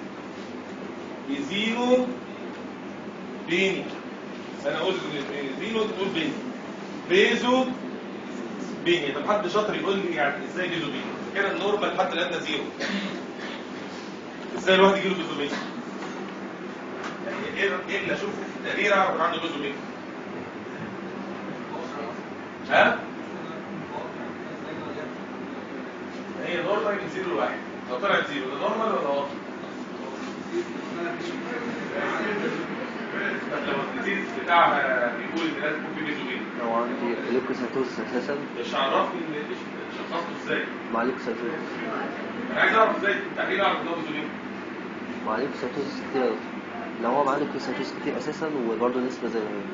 بيزينو بينيا انا اقول بيزينو تقول بينيا بيزو بينيا طب حد شاطر يقول لي يعني ازاي بيزو بينيا كده النورمال حتى الادنى زيرو ازاي الواحد يجيله بيزو بينيا يعني ايه ايه اللي اشوفه في التقرير اعرف إن عنده بيزو بينيا ها هي نورمال من زيرو لواحد لو طلعت زيرو ده نورمال ولا واطي؟ طب لو الديزيز بتاعها بيقول ان لازم يكون في بيزو بينيا لو عندي ليكوسيتوز اساسا مش عرفني ان شخصته ازاي مع ليكوسيتوز انا عايز اعرف ازاي التحليل اعرف ان هو بيزو بينيا مع ليكوسيتوز كتير أوي. لو هو معاه ليكوسيتوز كتير اساسا وبرضه نسبة زي ما هي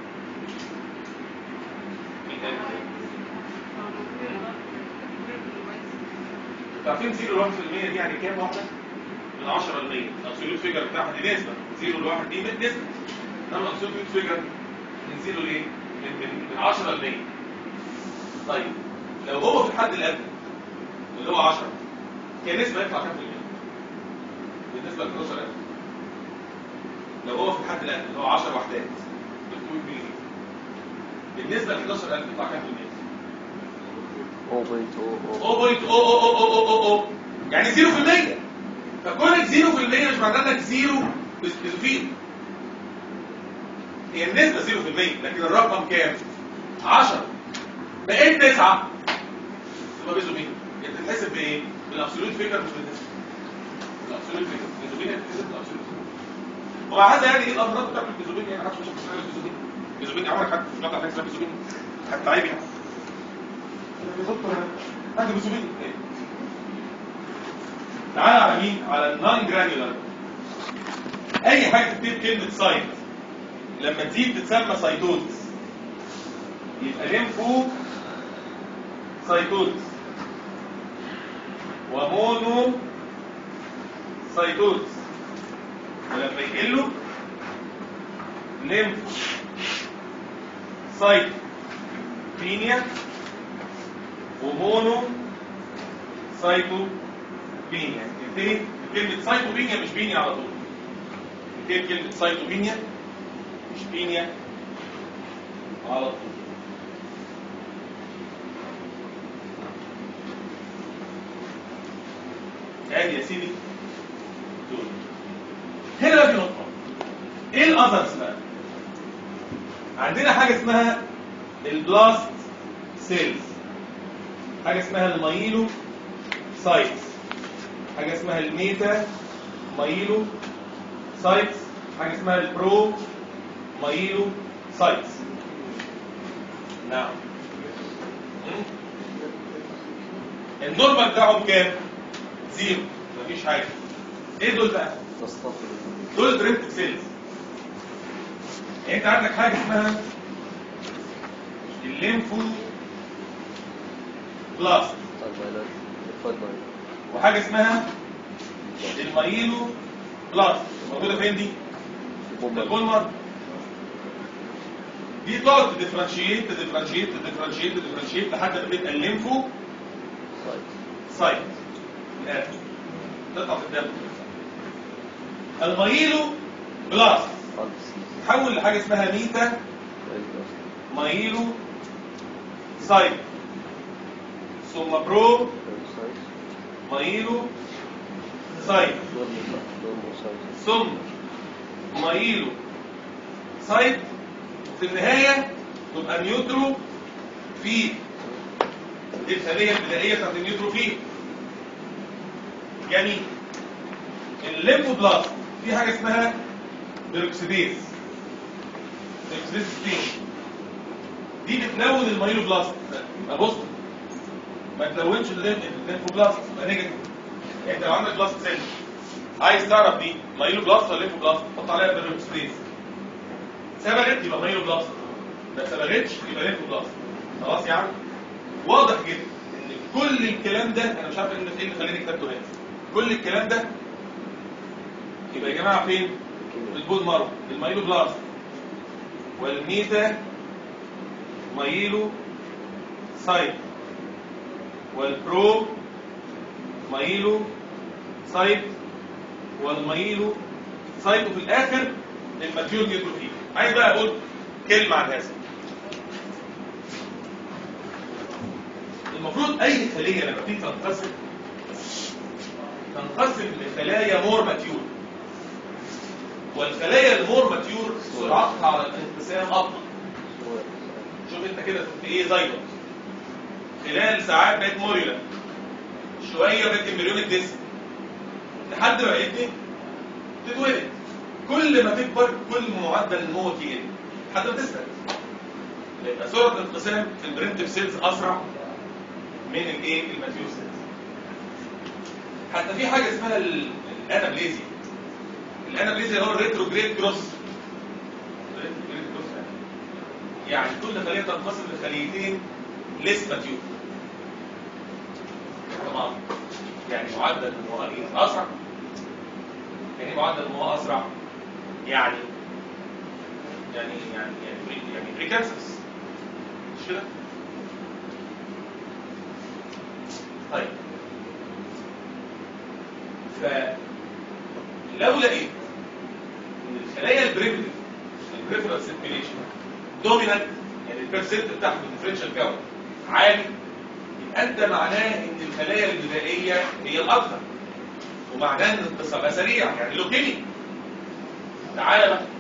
عارفين 0 ل 1% دي يعني كام واحده؟ من 10 ل 100 الابسوليوت فيجر بتاعها دي نسبه 0 ل 1 دي نسبه انما الابسوليوت فيجر من 0 لايه؟ من من من 10 ل 100 طيب لو هو في الحد الادنى اللي هو 10 كان نسبه يطلع كام في المية؟ بالنسبه ل 11000 لو هو في الحد الادنى اللي هو 10 وحدات 300 مللي بالنسبه ل 11000 يطلع كام في المية؟ 0.00 0.00000 يعني 0% فكونك 0% مش معناه انك زيرو بيزوفيل هي النسبة 0% لكن الرقم كام؟ 10 بقيت 9 تبقى بيزوفيل هي بتتحسب بايه؟ بالابسولوت فيجر مش بالنسبة ابسولوت ميزوبينيا تكتسب ابسولوت ومع هذا يعني ايه الامراض بتاعت الميزوبينيا يعني محدش بيشوف اسمها ميزوبينيا ميزوبينيا عمرك حد سمعت حاجه اسمها ميزوبينيا حتى عيب يعني حاجه ميزوبينيا إيه؟ تعال على مين على النون جرانيولار اي حاجه تكتب كلمه سايت لما تزيد تتسمى سايتوزس يبقى ليمفو سايتوزس ومونو سايتوزس ولما يقلوا ليمفو سايت بينيا ومونو سايتو بينيا نبتدي بكلمة سايتوبينيا مش بينيا على طول نبتدي بكلمة سايتوبينيا مش بينيا على طول ادي يا سيدي دول هنا بقى في نقطة ايه الاذرز بقى؟ عندنا حاجة اسمها البلاست سيلز حاجة اسمها المايلو سايتس حاجة اسمها الميتا مايلو سايتس حاجة اسمها البرو مايلو سايتس نعم مم. النورمال بتاعهم كام؟ زيرو مفيش حاجة ايه دول بقى؟ تصطفل دول دريفت سيلز يعني انت عندك حاجة اسمها الليمفو بلاست الفايلر الفايلر وحاجة اسمها المايلو بلاست موجودة فين دي؟ في البولمر دي تقعد تديفرنشيت تديفرنشيت تديفرنشيت تديفرنشيت لحد ما تبقى الليمفو سايت سايت من الآخر تطلع في الدم المايلو بلاست الفسيس تحول لحاجة اسمها ميتا البلاست مايلو سايت ثم برو السايت مايلو سايت نورمال نورمال سايت ثم مايلو سايت في النهاية تبقى نيوترو في دي الخلية البدائية بتاعت النيوترو في يعني الليمفوبلاست في حاجة اسمها بيروكسيديز بيروكسيديز ستين دي بتلون المايلوبلاست يبقى بص ما تلونش الليمفوبلاست يبقى نيجاتيف يعني انت لو عندك بلاست سيل عايز تعرف دي مايلو بلاست ولا ليمفو بلاست حط عليها بيروكسيديز سبغت يبقى مايلو بلاست ما سبغتش يبقى ليمفو بلاست خلاص يا عم واضح جدا ان كل الكلام ده انا مش عارف ان ايه اللي خلاني كتبته هنا كل الكلام ده يبقى يا جماعه فين في البول مارو المايلو بلاست والميتا مايلو سايت والبرو مايلو سايت والمايلو سايت وفي الاخر الماتيور نيوتروفيل عايز بقى اقول كلمه عن هذا المفروض اي خليه لما تيجي تنقسم تنقسم لخلايا مور ماتيور والخلايا المور ماتيور سرعتها على الانقسام ابطا شوف انت كده كنت ايه زيغوت خلال ساعات بقت موريلا شويه بقت امبريونيك ديسك لحد ما بقيت تتولد كل ما تكبر كل ما معدل النمو يقل لحد ما تثبت يبقى سرعه الانقسام في البرنتيف سيلز اسرع من الايه الماتيور سيلز حتى في حاجه اسمها ال- الانابليزيا الانابليزيا هو الريتروجريد كروس الريتروجريد كروس يعني يعني كل خليه تنقسم لخليتين ليس ماتيور طبعا يعني معدل النمو اسرع يعني إيه معدل النمو اسرع يعني يعني يعني يعني يعني بريكانسس مش كده طيب فلو لقيت ان الخلايا البريمتيف البريفرال سيركيليشن دومينانت يعني البيرسنت بتاعهم الديفرنشال كاونت عالي يبقى انت معناه ان الخلايا البدائيه هي الاكثر ومعناه ان انتصابها سريع يعني لوكيمي تعالى بقى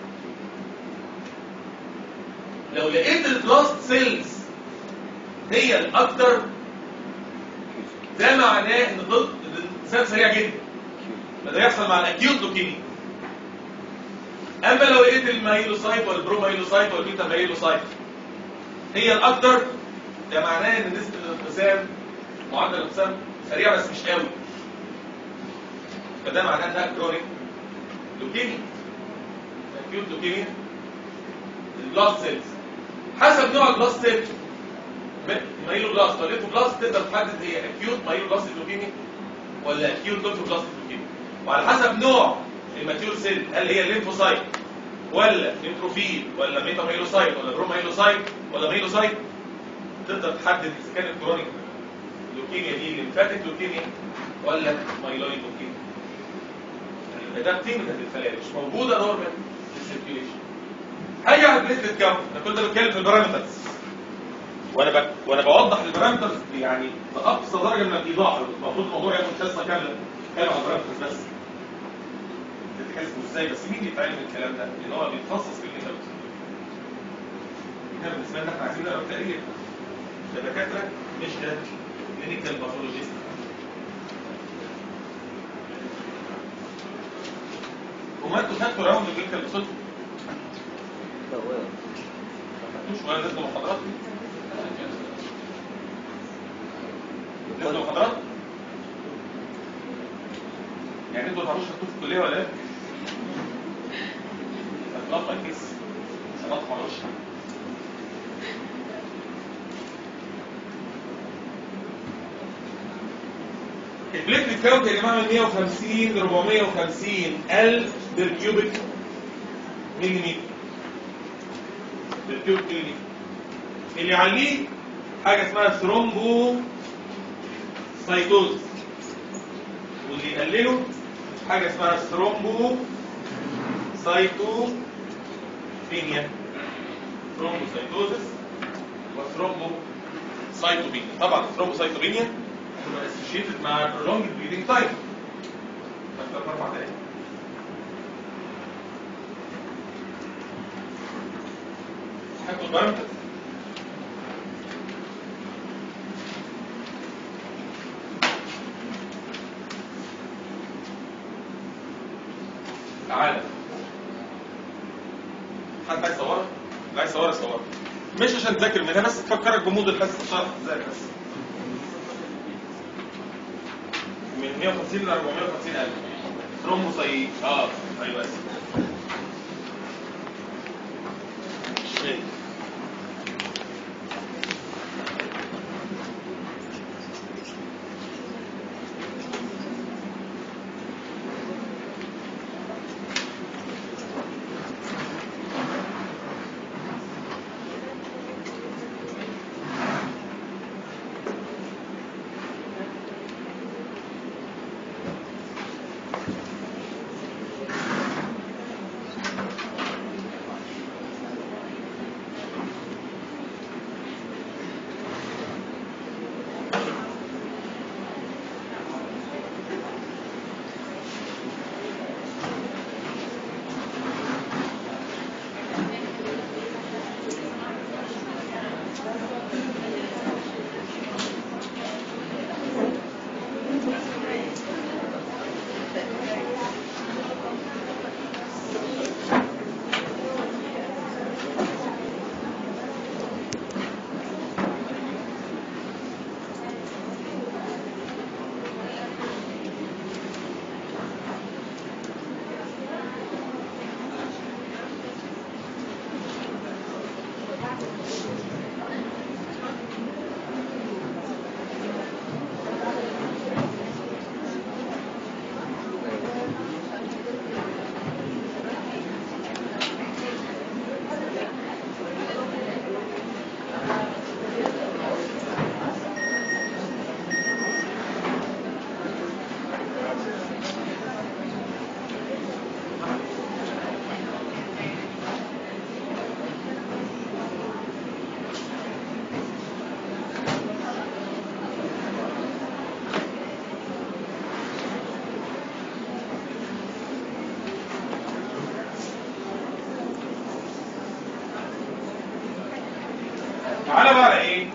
لو لقيت البلاست سيلز هي الاكثر ده معناه ان ضد الانتصاب سريع جدا فده يحصل مع الاكيوت لوكيميا اما لو لقيت المايلوسايت والبرومايلوسايت والبيتا مايلوسايت هي الاكتر ده معناه ان نسبه الانقسام معدل الانقسام سريع بس مش قوي فده معناه انها كرونيك لوكيميا اكيوت لوكيميا البلاست سيلز حسب نوع البلاست سيل مايلو بلاست لو لقيته بلاست تقدر تحدد هي اكيوت مايلو بلاست لوكيميا ولا اكيوت لوكيميا بلاست لوكيميا وعلى حسب نوع الماتيور سيل هل هي الليمفوسايت ولا نيتروفيل ولا ميتاميلوسايت ولا بروميلوسايت ولا ميلوسايت تقدر تحدد اذا كانت كرونيك لوكيميا دي ليمفاتيك لوكيميا ولا مايلويد لوكيميا يعني ده قيمه الخلايا مش موجوده نورمال في السيركيوليشن هاجي على البليتلت كاونت انا كنت بتكلم في البارامترز وانا بك... وانا بوضح البارامترز يعني باقصى درجه من الايضاح المفروض الموضوع ياخد حصه كامله اتكلم عن البارامترز بس تتحسبوا ازاي بس مين بيتعلم الكلام ده؟ لان هو بيتخصص في الكتاب احنا بالنسبه لنا احنا عايزين نقرا تقرير ده دكاتره مش ده كلينيكال باثولوجيست وما انتوا خدتوا راوند كلينيكال باثولوجي لا هو مش ولا نزلوا محاضرات نزلوا محاضرات يعني انتوا ما تعرفوش خدتوه في الكليه ولا ايه؟ هتطلع كيس سنوات معرفش البليتلت كاونت يا جماعه من 150 ل 450 الف بالكيوبيك مليمتر بالكيوبيك مليمتر اللي يعليه حاجه اسمها ثرومبو سايتوز واللي يقلله حاجه اسمها ثرومبو سايتوبينيا ثرومبوسايتوزس وثرومبو سايتوبينيا طبعا الثرومبوسايتوبينيا تبقى اسوشيتد مع prolonged bleeding time فاكتر اربع دقايق حطوا البارامتر تعالى حد عايز يصورها؟ اللي عايز يصورها يصورها مش عشان تذاكر منها بس تفكرك بمود الحصه الشرح ازاي بس من 150 ل 450 الف ثرومبوسايت اه ايوه بس شيء تعالى بقى على ايه؟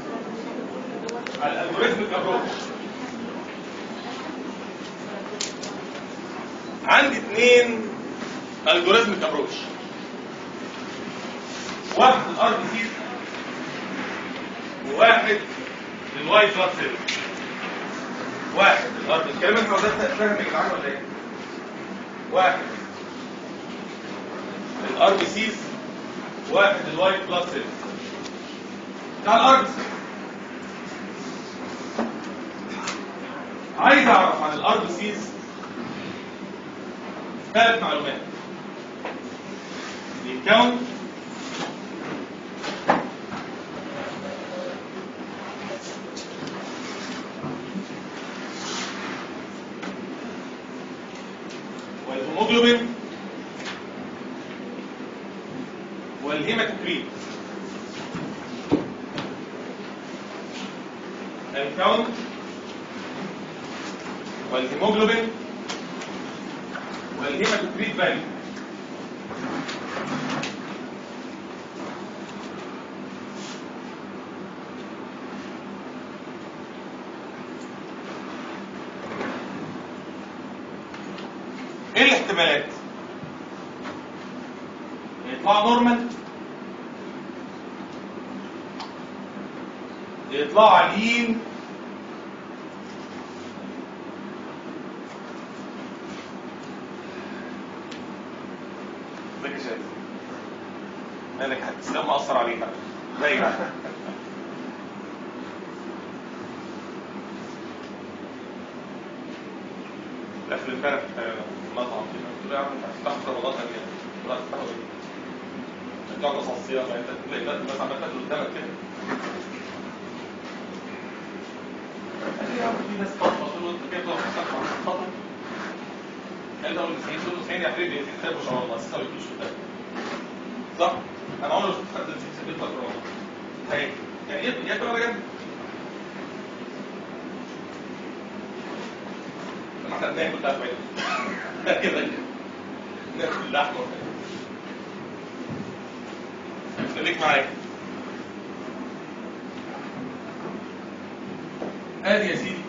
على الالجوريزمك ابروش عندي اثنين الجوريزميك ابروتش واحد الار بي سي وواحد للوايت بلاد سيل واحد الار بي الكلام انت ده فاهم يا جدعان ولا ايه؟ واحد الار بي سيز واحد الوايت بلاد سيل بتاع الار بي سي عايز اعرف عن الار بي سيز ثلاث معلومات بيتكون والهيموجلوبين والهيماتوكريت الكاونت والهيموجلوبين والهيماتوكريت فاليو ايه الاحتمالات يطلع نورمال يطلعوا عاليين ازيك يا شاذ مالك هتسلم مأثر عليها باين لا في امبارح في مطعم كده قلت له يا عم انت هتفتح في رمضان تاني لا تفتحه ايه؟ انت قاعد على الصيام انت تلاقي الناس عماله تاكل قدامك كده قال لي يا عم في ناس فاطمه قلت له انت كده بتقعد تفتح مع فاطمه قال له 90 قلت له 90 يا حبيبي انت كتاب ما شاء الله اساسا ما بيجيش قدامك صح؟ انا عمري ما شفت حد نسيت بيطلع في رمضان هي يعني ياكل ياكل على جنب ما احنا بناكل بتاع بعيد كده ناكل لحمه خليك معايا ادي يا سيدي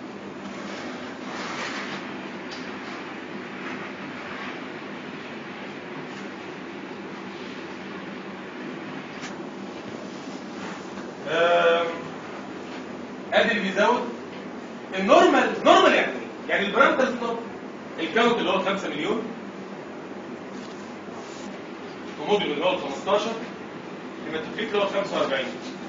آم، ادي اللي بيزود النورمال نورمال يعني إيه؟ يعني البرانتال نورمال الكاونت اللي هو 5 مليون وموديل اللي هو 15 هيماتوكريت اللي هو 45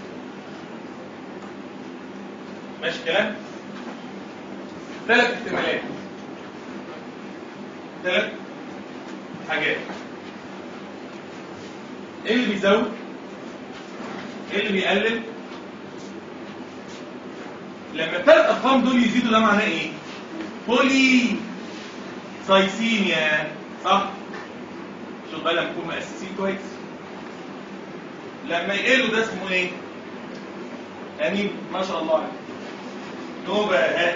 ماشي الكلام ثلاث احتمالات ثلاث حاجات ايه اللي بيزود ايه اللي بيقلل لما الثلاث ارقام دول يزيدوا ده معناه ايه بولي سايسيميا صح شوف بقى لما نكون مؤسسين كويس لما يقلوا ده اسمه ايه امين ما شاء الله عليك نوبة ها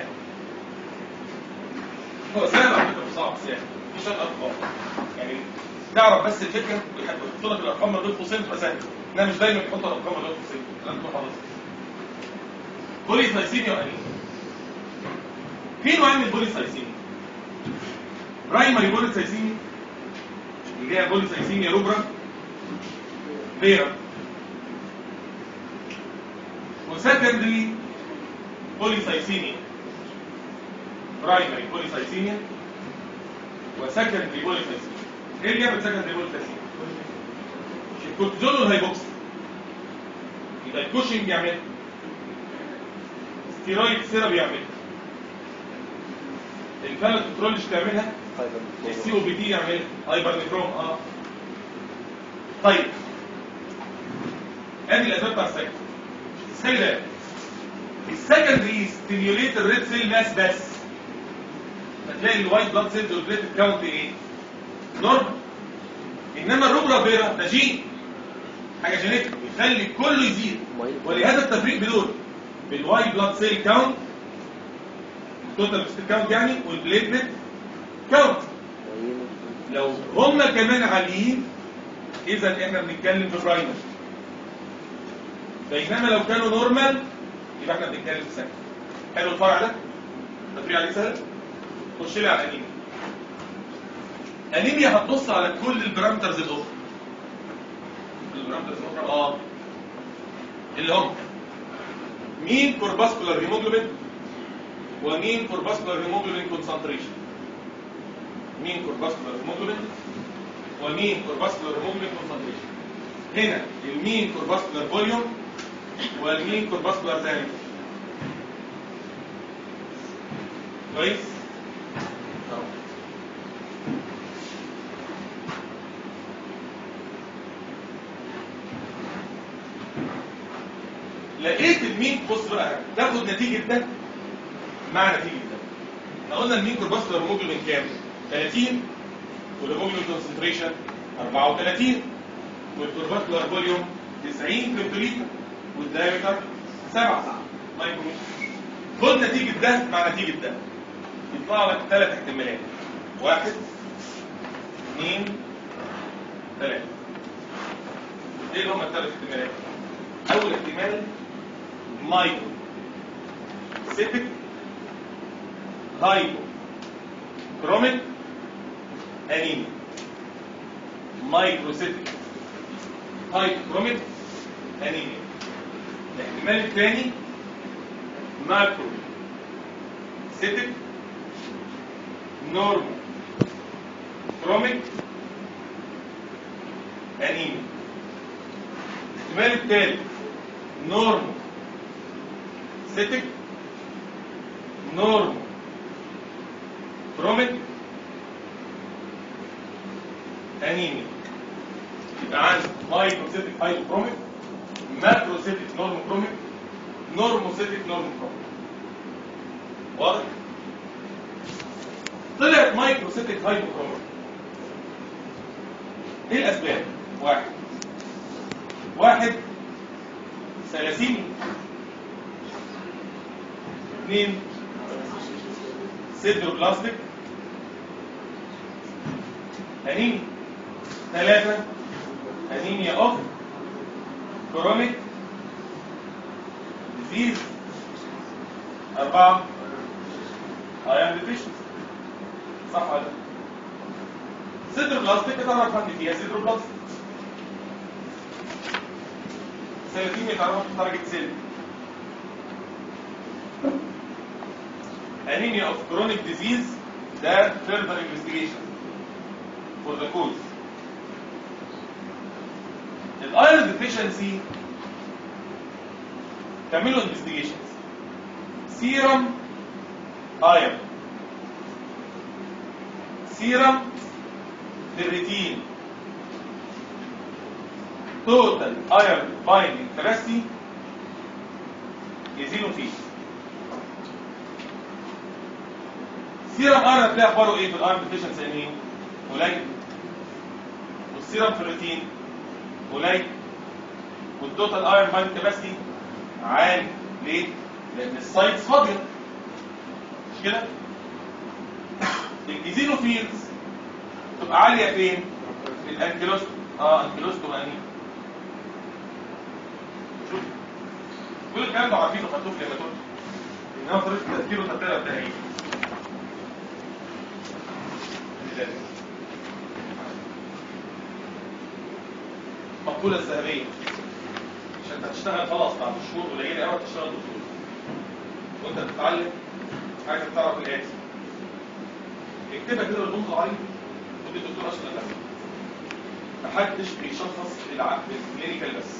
هو سهل على فكره مش صعب سهل في شويه ارقام يعني تعرف بس الفكره ويحط لك الارقام من غير قوسين تبقى سهل انما مش دايما يحط الارقام من غير قوسين لازم تكون حافظها بوليسايسيميا وانيميا في نوعين من البوليسايسيميا برايمري بوليسايسيميا اللي هي بوليسايسيميا روبرا فيرا وسكندري بوليسايسيميا برايمري بوليسايسيميا وسكندري بوليسايسيميا ايه اللي يعمل سكندري بوليسايسيميا الكورتيزون والهايبوكسي يبقى الكوشنج يعمل ستيرويد سيرب يعمل الفالة كنترولش تعملها السي او بي دي يعمل هايبر نيكروم اه طيب ادي الاسباب بتاع السكن السيدة السكندري ستيميوليت الريد سيل ماس بس هتلاقي الوايت بلاد سيلز والبليتد كاونت ايه نورمال انما الروبرا فيرا ده جين حاجه جينيتك بيخلي كله يزيد ولهذا التفريق بدول بالوايت بلاد سيل كاونت التوتال سيل كاونت يعني والبليتد كاونت لو هم كمان عاليين اذا احنا بنتكلم في برايمر بينما لو كانوا نورمال يبقى احنا بنتكلم في سكن حلو الفرع ده تفريع عليه سهل خش لي على القديم انيميا هتبص على كل البارامترز الاخرى البارامترز الاخرى اه اللي هم مين كورباسكولار هيموجلوبين ومين كورباسكولار هيموجلوبين كونسنتريشن مين كورباسكولار هيموجلوبين ومين كورباسكولار هيموجلوبين كونسنتريشن هنا المين كورباسكولار فوليوم والمين كورباسكولار دايمتر كويس أهو. لقيت المين بص بقى تاخد نتيجه ده مع نتيجه ده احنا قلنا المين كورباسكولار هيموجلوبين كام 30 والهيموجلوبين كونسنتريشن 34 والكورباسكولار فوليوم 90 كريبتوليتر والدايمتر 7 مايكرومتر خد نتيجة ده مع نتيجة ده يطلع لك ثلاث احتمالات واحد اثنين ثلاثة ايه اللي هم الثلاث احتمالات؟ أول احتمال مايكرو سيتك هايبو كروميك انيميا مايكروسيتك هايبوكروميك انيميا الاحتمال الثاني ماكرو سيتك نورمال كروميك انيميا الاحتمال الثالث نورمال سيتك نورمال كروميك انيميا يبقى عندي مايكروسيتك هايبوكروميك ماكروسيتك نورموكروميك نورموسيتك نورموكروميك واضح؟ طلعت مايكروسيتك هايبوكروميك ايه الاسباب؟ واحد واحد ثلاثيني اثنين سيدروبلاستيك انيميا ثلاثة انيميا اوف كرونيك ديزيز أربعة ايام ديفيشنسي صح ولا لا؟ سيدروبلاستيك تعرف ان فيها سيدروبلاستيك ثلاثين تعرف درجة سيل anemia of chronic disease ده further investigation for the cause الايرون deficiency تعملوا investigations serum iron serum ferritin total iron binding capacity يزيدوا فيه سيرم ايرون هتلاقي اخباره ايه في الايرون ديفيشنسي يعني قليل والسيرم فيرتين قليل والتوتال ايرون بايند كاباسيتي عالي ليه؟ لان السايتس فاضيه مش كده؟ الجزينوفيلز تبقى عاليه فين؟ في الانكيلوستوم اه انكيلوستوم انيم شوف كل الكلام ده عارفينه خدتوه في الهيماتولوجي انما طريقه التفكير والتفكير بتاعي ايه؟ المقولة الذهبية عشان انت تشتغل خلاص بعد شهور قليلة قوي تشتغل دكتور وانت بتتعلم عايزك تعرف الآتي اكتبها كده بالنص عريض ودي الدكتور اشرف الأسد محدش بيشخص بالعقل بالكلينيكال بس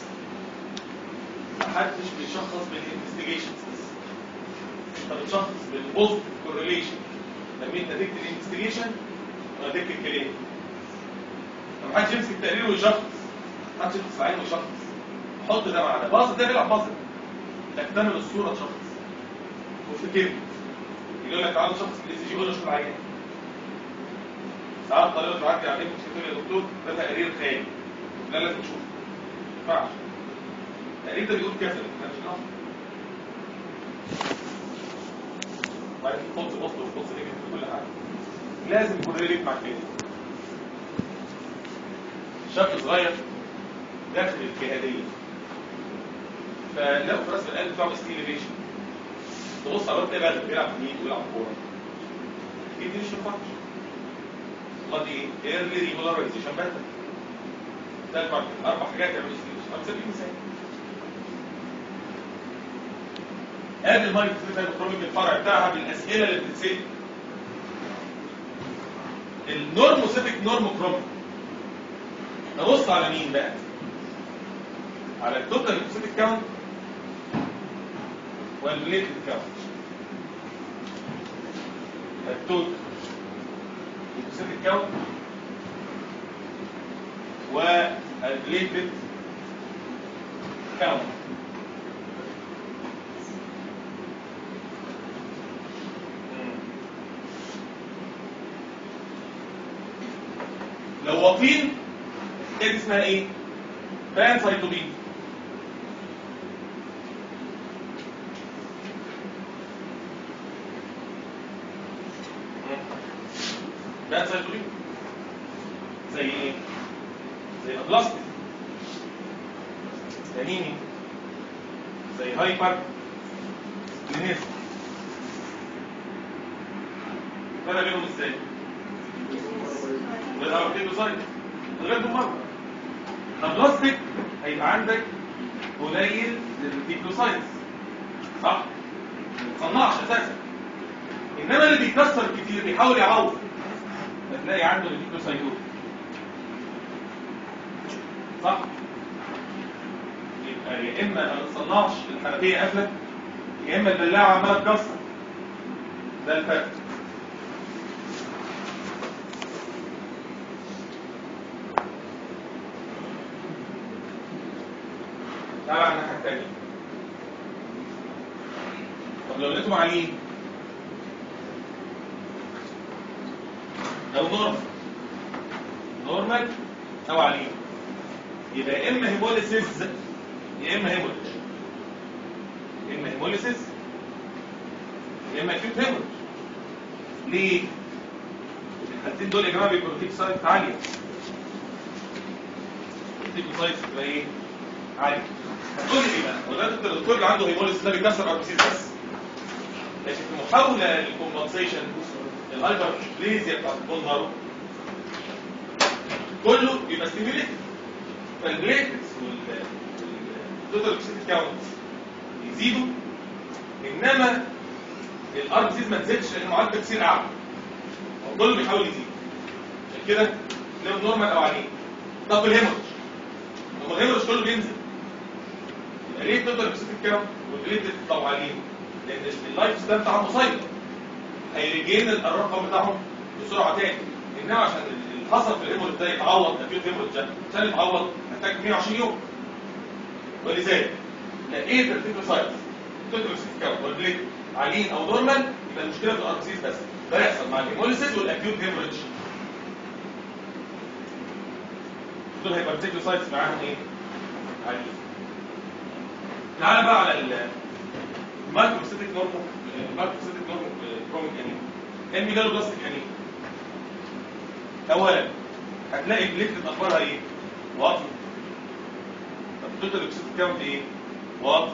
محدش بيشخص بالانفستيجيشنز بس انت بتشخص بالبوست كورليشن لما انت تكتب الانفستيجيشن ولا تكتب الكلينيك فمحدش يمسك التقرير ويشخص محدش يمسك العين ويشخص حط ده مع ده باظ ده بيلعب بازل تكتمل الصوره تشخص وافتكر يقول لك تعالى شخص الاي سي جي ولا شوف العين ساعات طريقه تعدي عليك وتقول يا دكتور ده تقرير خيالي لا لازم تشوفه ما ينفعش التقرير ده بيقول كذا ده مش ناقص بعدين تحط بص وتبص ليه في كل حاجه لازم يكون ريليت مع كده شاب صغير داخل الجهاديه فلقوا في راس القلب بتاعه اس ليفيشن تبص على الواد ده بقى بيلعب في ويلعب كوره اكيد دي مش ينفعش قد ايه؟ ايرلي ريبولاريزيشن باتر ده اربع اربع حاجات يعملوا ستيميوليشن طب سيب لي مثال ادي المايك فايبروكروميك الفرع بتاعها بالاسئله اللي بتتسال النورموسيتك نورموكروميك نبص على مين بقى؟ على التوتال ليكوسيتك كاونت والبليتد كاونت التوتال ليكوسيتك كاونت والبليتد كاونت لو واطين دي اسمها ايه؟ بان سايتوبين بان سايتوبين زي ايه؟ زي ابلاستيك ستانيني زي هايبر سكلينيز فرق بينهم ازاي؟ بالأول كيلوسايت غير مرة البلاستيك هيبقى عندك قليل للكيلوسايت صح؟ ما تصنعش اساسا انما اللي بيكسر كتير بيحاول يعوض هتلاقي عنده الكيلوسايتوز صح؟ يبقى يا اما ما بتصنعش الحنفيه قافله يا اما البلاعه عماله تكسر ده الفرق تعالى على الناحيه الثانيه طب لو لقيتهم عاليين لو نورمال نورمال او عاليين يبقى يا اما هيموليسيس يا اما هيموليج يا اما هيموليسيس يا اما اكيوت هيموليج ليه؟ الحالتين دول يا جماعه بيبقوا فيه سايت عاليه التيكوسايتس بتبقى ايه؟ عاليه هتقول لي ايه بقى؟ ولا انت الدكتور اللي عنده هيموليسيس ده بيكسر اربسيس بس لكن في محاوله للكومبنسيشن الهايبر بليزيا بتاعت البون مارو كله بيبقى ستيميوليتد فالبليتس والتوتال اوكسيد كاونت يزيدوا انما الار بي ما تزيدش لان معدل كتير اعلى هو كله بيحاول يزيد عشان كده تلاقيهم نورمال او عاليين طب الهيموريج لما الهيموريج كله بينزل يبقى ليه التوتال اوكسيد كاونت والبليتس طبعا عاليين لان اللايف ستايل بتاعهم مسيطر هيريجين الرقم بتاعهم بسرعه تاني انما عشان اللي حصل في الهيموريج ده يتعوض اكيد هيموريج ده عشان يتعوض محتاج 120 يوم ولذلك لقيت التيكوسايتس التيكوسايتس كاونت والبليت عاليين او نورمال يبقى المشكله في الاركسيس بس ده يحصل مع الهيموليسيس والاكيوت هيموريج دول هيبقى التيكوسايتس معاهم ايه؟ عاليين تعال بقى على ال المايكروسيتيك نورمو المايكروسيتيك نورمو كروميك انيميا الميجالو بلاستيك انيميا اولا هتلاقي البليتلت اخبارها ايه؟ واطي طب التوتال اوكسيد كاونت ايه؟ واطي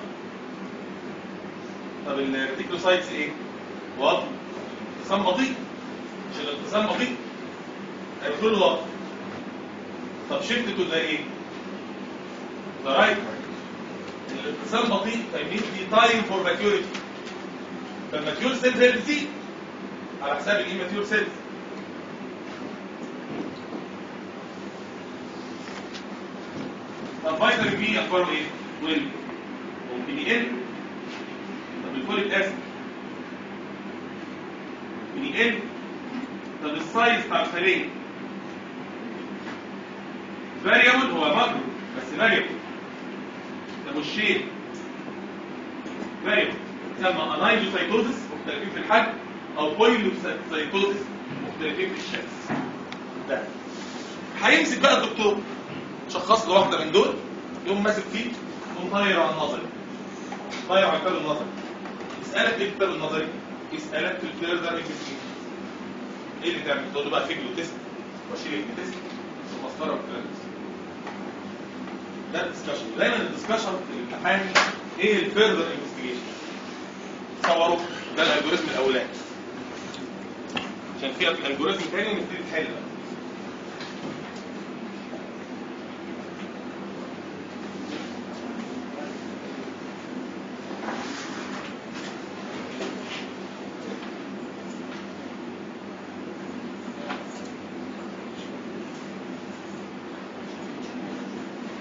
طب الريتيكلوسايتس ايه؟ واطي اتصام بطيء مش الاتصام بطيء هيبقى كله واطي طب شيفت تو ده ايه؟ ذا رايت الاتصال بطيء فيميت دي تايم فور ماتيوريتي فالماتيور سيلز هي اللي بتزيد على حساب الايماتيور سيلز طب فيتامين بي اخباره ايه؟ ويل ممكن يقل طب الفوليك اسيد ممكن يقل طب السايز بتاع الخليه فاريبل هو ماكرو بس فاريبل طب والشيب فاريبل تسمى انايزوسايتوزس مختلفين في الحجم او بويلوسايتوزس مختلفين في الشكل ده هيمسك بقى الدكتور شخص له واحده من دول يقوم ماسك فيه يقوم طاير على النظري طاير على الكتاب النظري يسالك ايه الكتاب النظري يسالك في الفيردر انفستيجيشن ايه اللي تعمل تقول له بقى فيجلو تيست واشيل تيست ومسطره والكلام ده ده الدسكشن دايما الدسكشن في الامتحان ايه الفيردر انفستيجيشن صوروه ده الالجوريزم الاولاني عشان في الالجوريزم تاني ونبتدي نحل بقى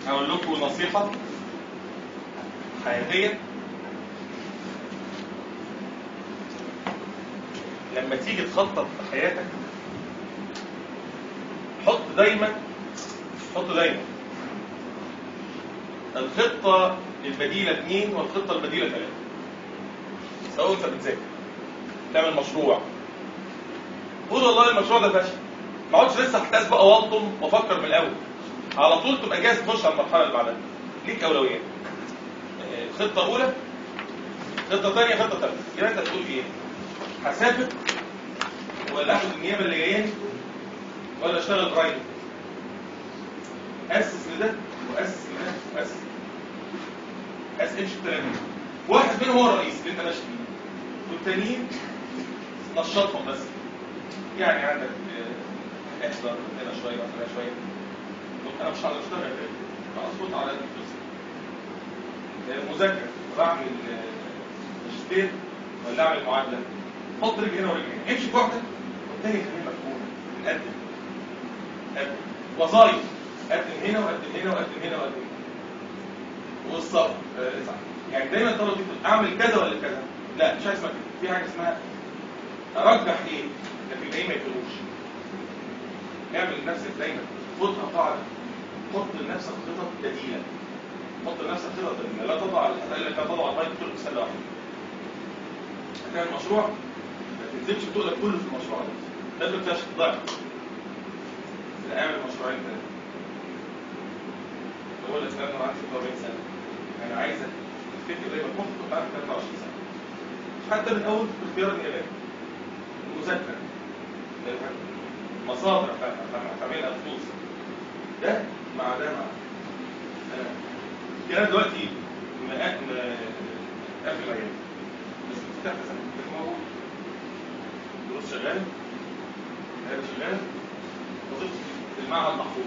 اقول لكم نصيحه حياتيه لما تيجي تخطط في حياتك حط دايما حط دايما الخطة البديلة اثنين والخطة البديلة ثلاثة سواء انت بتذاكر تعمل مشروع قول والله المشروع ده فشل ما اقعدش لسه احتاس بقى والطم وافكر من الاول على طول تبقى جاهز تخش على المرحله اللي بعدها ليك اولويات آه، خطه اولى خطه ثانيه خطه ثالثه يبقى انت تقول ايه هسافر ولا اخد النيابه اللي جاياني ولا اشتغل برايفت اسس لده واسس لده واسس اسس امشي بثلاثه واحد منهم هو الرئيس اللي انت ماشي فيه والتانيين نشطهم بس يعني عندك آه، احضر هنا شويه وهنا شويه انا مش هقدر اشتغل كده اظبط على الفلوس آه، مذاكره بعمل آه، ماجستير ولا اعمل معادله حط رجل هنا ورجل هنا امشي بوحدك والتاني خليه مفهوم نقدم قدم وظائف قدم هنا وقدم هنا وقدم هنا وقدم هنا والصبر آه، اسعى. يعني دايما الطلبه دي بتقول اعمل كذا ولا كذا لا مش حاجه اسمها كده في حاجه اسمها ارجح ايه لكن ايه ما يفرقوش اعمل لنفسك دايما خدها قاعده حط لنفسك خطط بديله حط لنفسك خطط بديله لا تضع الا لا تضع البيض كله في سله واحده هتعمل مشروع ما تنزلش تقولك كله في المشروع ده ده بتفشل ضعف لا اعمل مشروعين ثلاثه بقول لك انا عندي 40 سنه انا عايزك تفتكر دايما كنت كنت عندي 23 سنه حتى من اول اختيار النيابات المذاكره مصادر هتعملها فلوس ده مع ده مع ده كده دلوقتي مقام قافل العيال بس بتفتح سنه ده موجود دروس شغال هذا شغال وظيفتي في المعهد محفوظ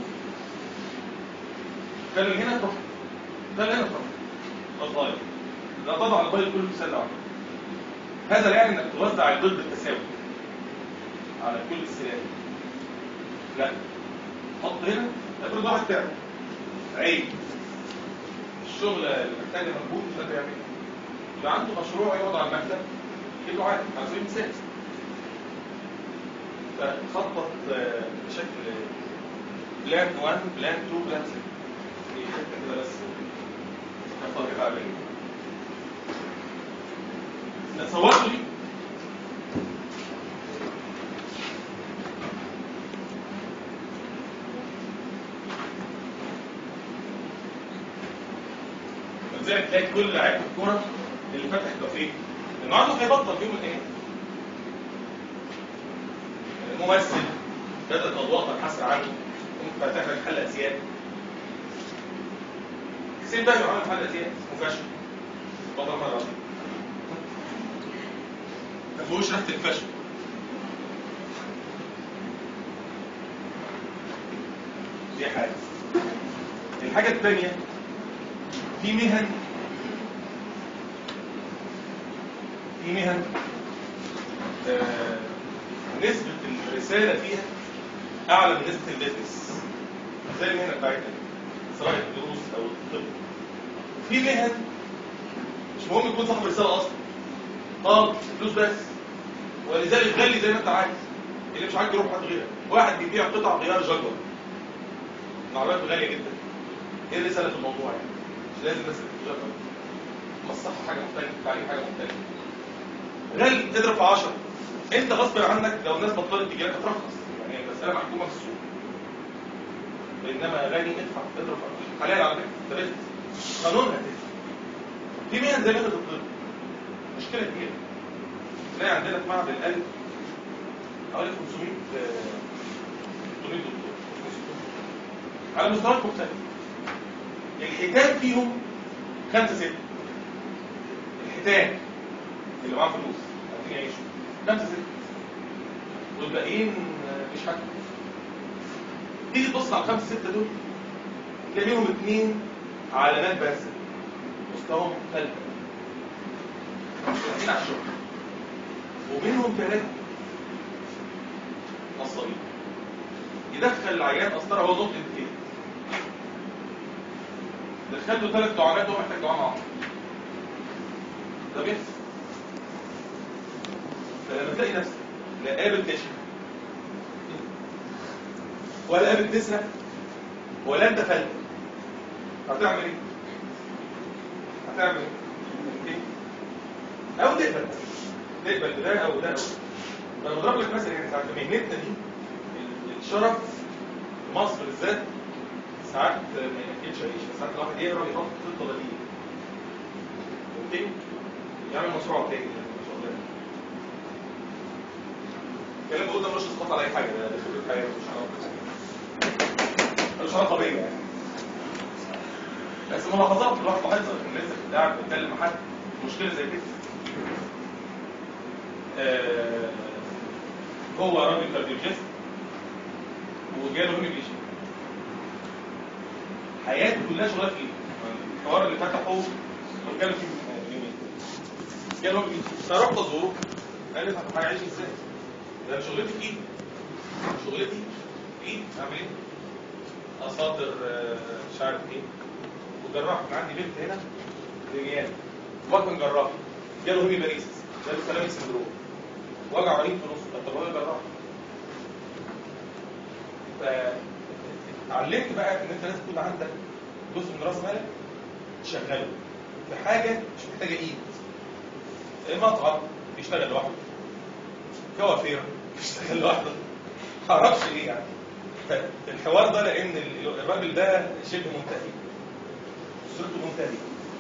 كان من هنا تحفه ده اللي هنا تحفه ده صغير لا تضع البيض كله في سله واحده هذا لا يعني انك توزع البيض بالتساوي على كل السلال لا حط هنا افرض واحد تعب عيب الشغل اللي محتاج مجهود مش قادر يعمله يبقى عنده مشروع يقعد على المكتب كله عادي على سبيل المثال فخطط آه، بشكل بلان 1 بلان 2 بلان 3 دي حته كده بس خطه كده على الجنب. تصورتوا دي ولذلك تلاقي كل لعيبه الكوره اللي فتح كافيه النهارده هيبطل يوم الايه؟ ممثل بدأت أضواء تنحسر عنه قمت فاتح لك حلقة زيادة حسين بقى عمل حلقة زيادة اسمه فشل بطل مرة واحدة. ما فيهوش ريحة الفشل دي حاجة الحاجة الثانية في مهن في مهن آه، نسبة الرسالة فيها أعلى من نسبة البيزنس زي المهنة بتاعتنا سواء الدروس أو الطب في مهن مش مهم يكون صاحب رسالة أصلا اه فلوس بس ولذلك غلي زي ما أنت عايز اللي مش عاجبه يروح حد غيرك واحد بيبيع قطع غيار جاكور العربيات غالية جدا ايه الرسالة في الموضوع يعني مش لازم بس جاكور مصلحة حاجة مختلفة تعليم حاجة مختلفة غالي اضرب في 10 انت غصب عنك لو الناس بطلت تجي لك هترخص يعني المساله محكومه في السوق انما غالي ادفع اضرب في- حلال على فكره ده رزق. قانونها كده في مهن زي مهنه الطب مشكله كبيره تلاقي عندنا في معهد القلب حوالي 500 آه، 600 دكتور على مستويات مختلفه الحيتان فيهم خمسه سته الحيتان اللي معاهم فلوس عايزين يعيشوا خمسه سته والباقيين آه، مش حاجه تيجي تبص على الخمسه سته دول تلاقي منهم اثنين علامات بارزه مستواهم ثالثه مش قاعدين على الشغل ومنهم ثلاثه نصابين يدخل العيان قسطره هو نقطه كده دخلته ثلاث دعامات وهو محتاج دعامه واحده ده بيحصل فلما تلاقي نفسك لا قابل تشرب ولا قابل تسرق ولا انت فلت هتعمل ايه؟ هتعمل ايه؟ او تقبل تقبل بده او ده انا بضرب لك مثلا يعني ساعات في مهنتنا دي ال- الشرف في مصر بالذات ساعات ما ياكلش عيش ساعات الواحد يقرا يحط خطه بديله اوكي يعمل مشروع تاني ما شاء الله الكلام بقول ده مش اسقاط على اي حاجه ده ده خبره حياه مش علاقه مش علاقه بيا يعني بس ملاحظات الواحد لاحظها ان لسه كنت قاعد بتكلم مع حد مشكله زي كده آه، هو راجل كارديولوجيست وجاله هيميبليشن حياته كلها شغاله في ايه؟ الحوار اللي فتحه وجاله فيه يومين جاله هيميبليشن فرحت ازوره قال لي طب هعيش ازاي؟ ده أنا شغلتي في ايدي شغلتي في ايدي اعمل ايه؟ اساطر آه، مش عارف ايه وجراح كان عندي بنت هنا رجال وكان جراح جاله هيمي باريسس جاله سلامي سندروم وجع رهيب في نصه طب هو جراح فتعلمت بقى ان انت لازم يكون عندك جزء من راس مالك تشغله في حاجه مش محتاجه ايد المطعم بيشتغل لوحده كوافير بيشتغل لوحده معرفش ايه يعني فالحوار ده لان ال- الراجل ده شبه منتهي اسرته منتهيه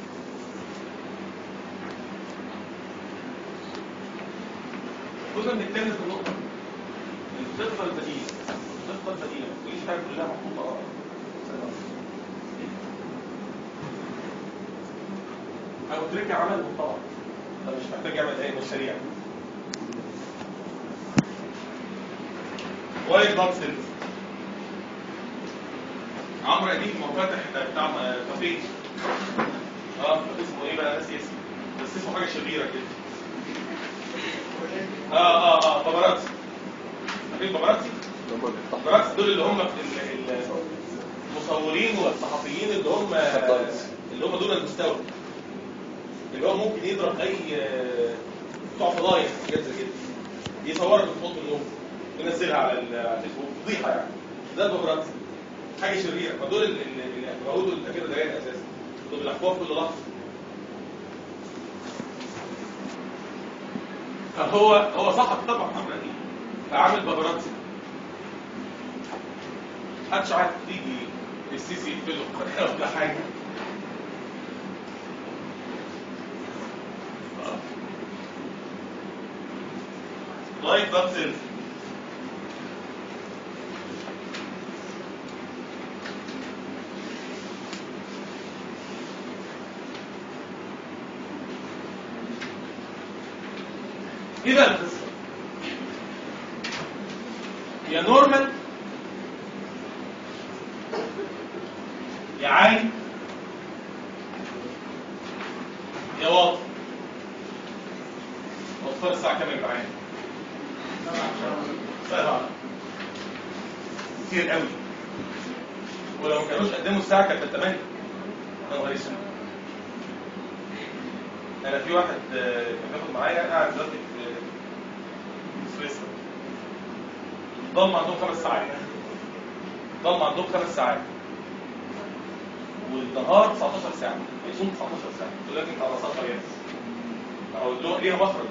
كنا بنتكلم في النقطه ان الخطه البديله الخطه البديله مفيش حاجه كلها محطوطه اه ابو تريكه عمله طبعا ده مش محتاج يعمل اي مشاريع وايت بلاد سيلز عمرو اديب ما هو فاتح بتاع كافيه اه اسمه ايه بقى ناسي اسمه بس اسمه حاجه شريره كده اه اه اه باباراتسي عارفين باباراتسي؟ هم بيفتحوا باباراتسي دول اللي هم ال- ال- المصورين والصحفيين اللي هم اللي هم دول المستوى اللي هو ممكن يضرب اي آه، بتوع فضايح حاجات زي كده يصورك في اوضه النوم ينزلها على ال- على الفيسبوك فضيحه يعني ده الباباراتسي حاجه شريره فدول اللي اللي بيعودوا التغيير ده اساسا دول بيحكوها في كل لحظه فهو هو صحفي طبعا عمرو اديب فعامل باباراتسي محدش عارف تيجي السيسي يقفله القناه ولا حاجه لايك بلاد سيلز ايه بقى القصه؟ يا نورمال يا عالي يا واطي وفر الساعة كام يا جدعان؟ سبعة كتير قوي ولو ما كانوش قدموا الساعة كانت 8 يا نهار اسود انا في واحد آه، كان بياخد معايا قاعد دلوقتي في في سويسرا ضم عندهم خمس ساعات ضم عندهم خمس ساعات والنهار 19 ساعة يصوم 19 ساعة يقول لك انت على سفر يا او له ليها مخرج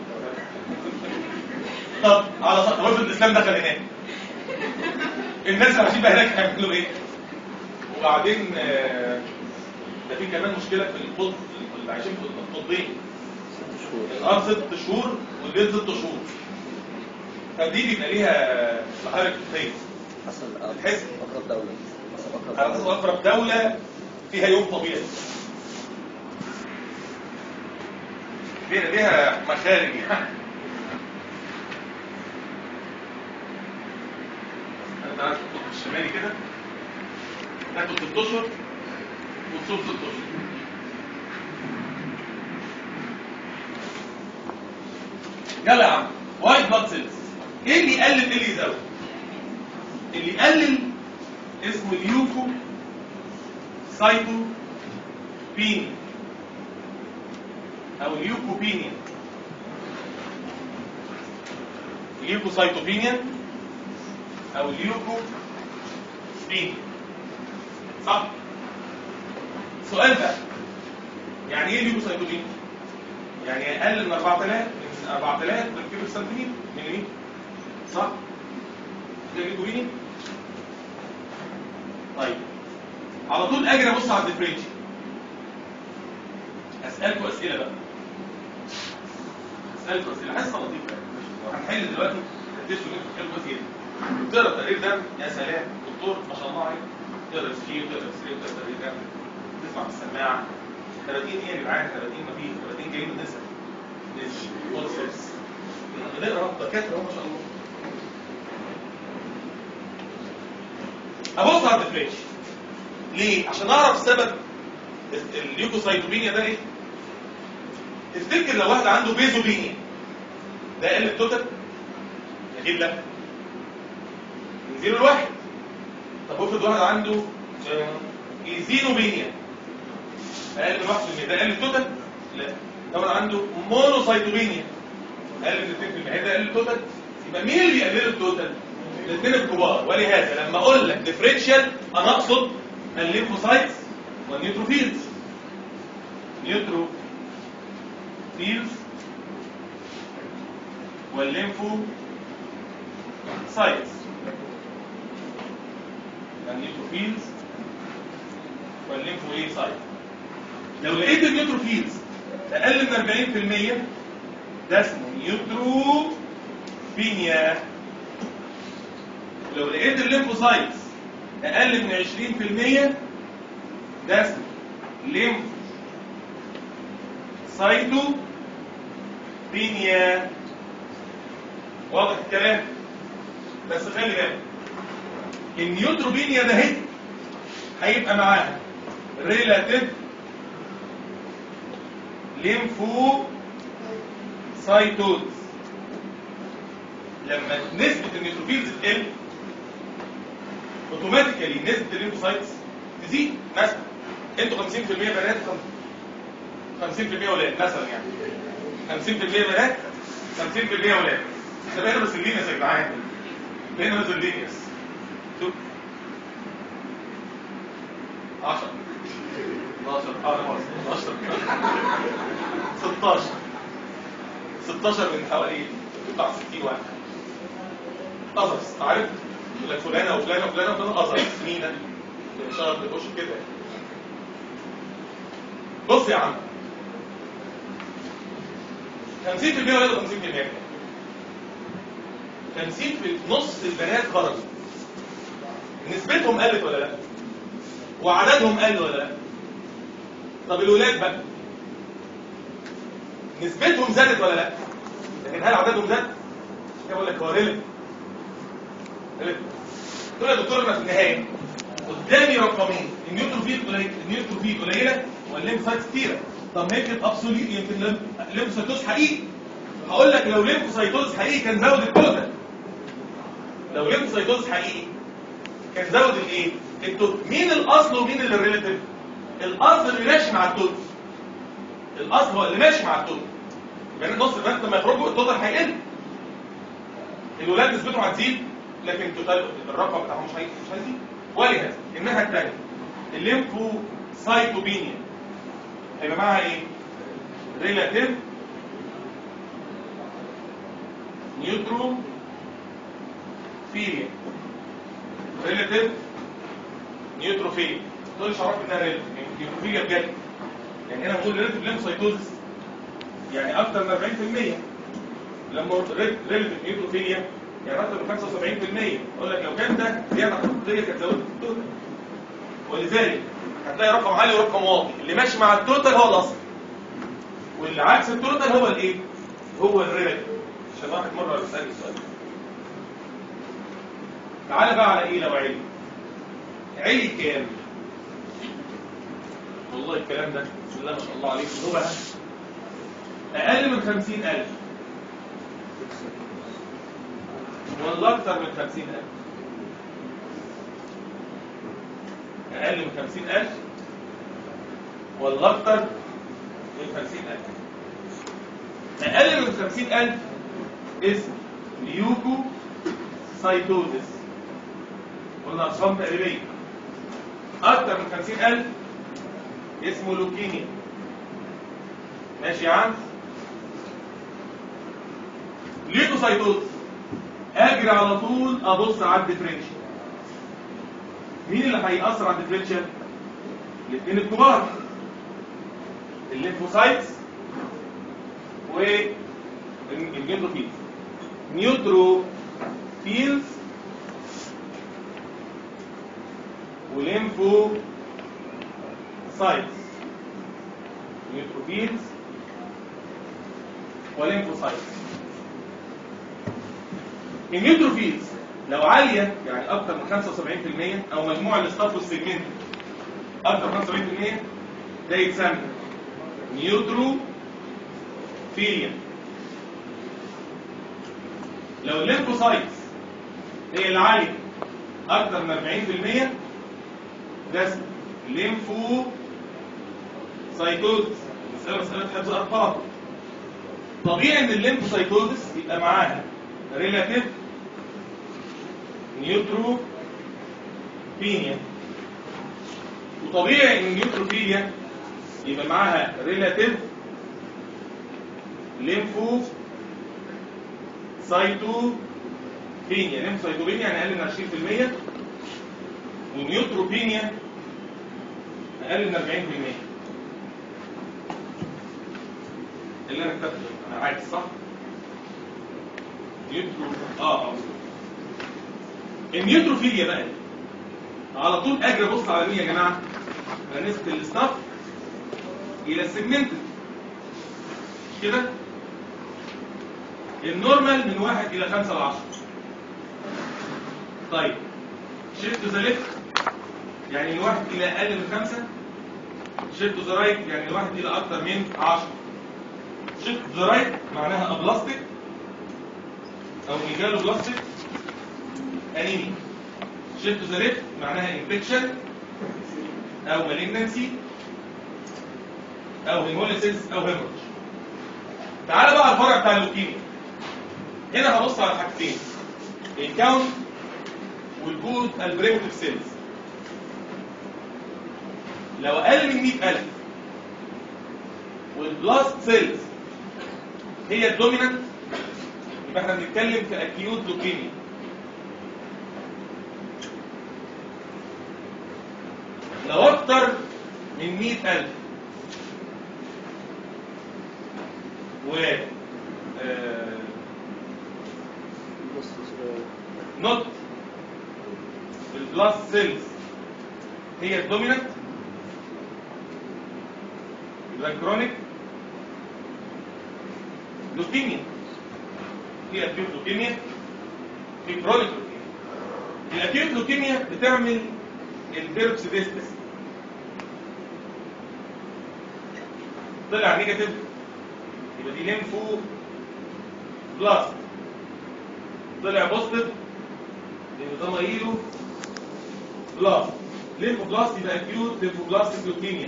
طب على سفر وفد الاسلام دخل هناك الناس اللي عايشين بقى هناك هيعملوا ايه؟ وبعدين آه، ده في كمان مشكلة في القطب اللي عايشين في القطبين ست شهور الارض ست شهور والبيت ست شهور فدي بيبقى ليها محارب كتير حسن تحس- أقرب دولة حسن أقرب على اساس دولة اقرب دوله فيها يوم طبيعي فيها ليها مخارج يعني انت عارف القطب الشمالي كده تاكل ست اشهر وتصوم ست اشهر يلا يا عم وايت بلاد سيلز ايه اللي يقلل ايه اللي يزود اللي يقلل اسمه اليوكو سايتو بينيا او ليوكوبينيا ليوكوسايتوبينيا او ليوكوبينيا صح سؤال بقى يعني ايه ليوكوسايتوبينيا يعني اقل من 4000 من 4000 بالكيلو سنتيمتر مليمتر صح ده ليوكوبينيا طيب على طول اجري ابص على الديفرنشال اسالكم اسئله بقى اسالكم اسئله حاسه لطيفه هنحل دلوقتي هتدرسوا منكم حلو كويس جدا تقرا التقرير ده يا سلام دكتور ما شاء الله عليك تقرا الشيء وتقرا السرير وتقرا التقرير ده تسمع بالسماعه 30 ايه يا جدعان 30 ما فيش 30 جايين من نسا بنقرا دكاتره ما شاء الله ابص على الديفرنشال ليه؟ عشان اعرف سبب الليوكوسايتوبينيا ده ايه؟ تفتكر لو واحد عنده بيزوبينيا ده اقل التوتال؟ اكيد لا من زيرو لواحد طب افرض واحد عنده آه، ايزينوبينيا اقل من 1% ده اقل التوتال؟ لا لو واحد عنده مونوسايتوبينيا اقل من 2% ده اقل التوتال؟ يبقى مين اللي بيقلل التوتال؟ الاثنين الكبار ولهذا لما اقول لك ديفرنشال انا اقصد الليمفوسايتس والنيوتروفيلز نيوتروفيلز والليمفوسايتس النيوتروفيلز والليمفو ايه سايت لو لقيت النيوتروفيلز اقل من 40% ده اسمه نيوتروبينيا ولو لقيت الليمفوسايتس اقل من 20% ده اسمه ليمف سايتو بينيا واضح الكلام بس خلي بالك النيوتروبينيا ده هي هيبقى معاها ريلاتيف ليمفو سايتوز لما نسبة النيوتروفيلز تقل اوتوماتيكالي نسبة الليمفوسايتس تزيد مثلا انتوا 50% بنات 50% ولاد مثلا يعني 50% بنات 50% ولاد احنا بقينا مسلينيس يا جدعان بقينا مسلينيس 10 12 اه 12 16 16 من حوالي بتاع 60 واحد أزرس عارف يقول لك فلانة وفلانة وفلانة وفلانة أزرس مينا شغل بيخش كده بص يا عم 50% ولاد و 50% بنات 50 في نص البنات خرجوا نسبتهم قلت ولا لا وعددهم قل ولا لا طب الولاد بقى نسبتهم زادت ولا لا لكن هل عددهم زاد كده بقول لك هو ريليف ريليف تقول يا دكتور انا في النهايه قدامي رقمين النيوتروفيل قليل النيوتروفيل قليله والليمفوسايت كتيره طب ما يمكن ابسوليت يمكن ليمفوسايتوز حقيقي هقول لك لو ليمفوسايتوز حقيقي كان زود التوتال لو ليمفوسايتوز حقيقي كان زود الايه التوتال مين الاصل ومين اللي الريليتيف الاصل اللي ماشي مع التوتال الاصل هو اللي ماشي مع التوتال يعني نص البنات لما يخرجوا التوتال هيقل الولاد نسبتهم هتزيد لكن التوتال الرقم بتاعهم مش هي- مش هيزيد ولهذا الناحيه الثانيه الليمفوسايتوبينيا هيبقى معاها ايه ريلاتيف نيوترو فيليا ريلاتيف نيوتروفيليا تقول شرف انها ريلاتيف نيوتروفيليا بجد يعني هنا بقول ريلاتيف ليمفوسايتوزس يعني اكتر من 40% لما ريلاتيف نيوتروفيليا يعني اكتر من 75% اقول لك لو كان ده زياده حقيقيه كانت زودت التوتال ولذلك هتلاقي رقم عالي ورقم واطي اللي ماشي مع التوتال هو الاصل واللي عكس التوتال هو الايه هو الريلاتيف عشان واحد مره يسالني السؤال تعالى بقى على ايه لو عيل عيل كام والله الكلام ده بسم الله ما شاء الله عليك هو بقى اقل من 50000 ولا اكتر من 50000 اقل من 50000 والاكثر من 50000 اقل من 50000 اسمه ليوكو سايتوزيس قلنا ارقام تقريبيه اكثر من 50000 اسمه لوكيميا ماشي يا عم ليوكوسايتوز اجري على طول ابص على الديفرنشال مين اللي هيأثر على الديفرنشال الاثنين الكبار الليمفوسايتس والجندروفيلز نيوتروفيلز وليمفو سايتس نيوتروفيلز وليمفوسايتس النيوتروفيلز لو عالية يعني أكتر من 75% أو مجموع الاستاف والسيجمنت أكتر من 75% ده يتسمى نيوتروفيليا لو الليمفوسايتس هي العالية أكتر من 40% ده اسمه ليمفو سايتوزس مسألة مسألة حفظ أرقام طبيعي إن الليمفوسايتوزس يبقى معاها ريلاتيف نيوتروبينيا وطبيعي ان النيوتروفيليا يبقى معاها ريلاتيف ليمفو سايتوبينيا ليمفو سايتوبينيا يعني اقل من 20% والنيوتروبينيا اقل من 40% اللي انا كتبته انا عايز صح نيوترو اه اه النيوتروفيليا بقى على طول اجري ابص على مين يا جماعه على نسبه الاستاف الى السيجمنتد مش كده النورمال من واحد الى خمسة لعشرة طيب شيفت ذا ليفت يعني من واحد الى اقل من خمسة شيفت ذا رايت يعني من واحد الى اكثر من عشرة شيفت ذا رايت معناها ابلاستيك او ميجالو بلاستيك انيمي شيفت ذا ليفت معناها انفكشن او مالجنسي او هيموليسيس او هيموريج تعال بقى على الفرع بتاع اللوكيميا هنا هبص على حاجتين الكاونت والجود البريمتيف سيلز لو اقل من 100000 والبلاست سيلز هي الدومينانت يبقى احنا بنتكلم في اكيوت لوكيميا لو اكتر من 100000 و آه، بص نوت البلاس سيلز هي الدومينانت يبقى كرونيك لوكيميا في اكيوت لوكيميا في كرونيك لوكيميا الاكيوت لوكيميا بتعمل البيركسيديستس طلع نيجاتيف يبقى دي ليمفو بلاست طلع بوزيتيف يبقى ده مايلو بلاست ليمفو بلاست يبقى اكيوت ليمفو بلاستيك لوكيميا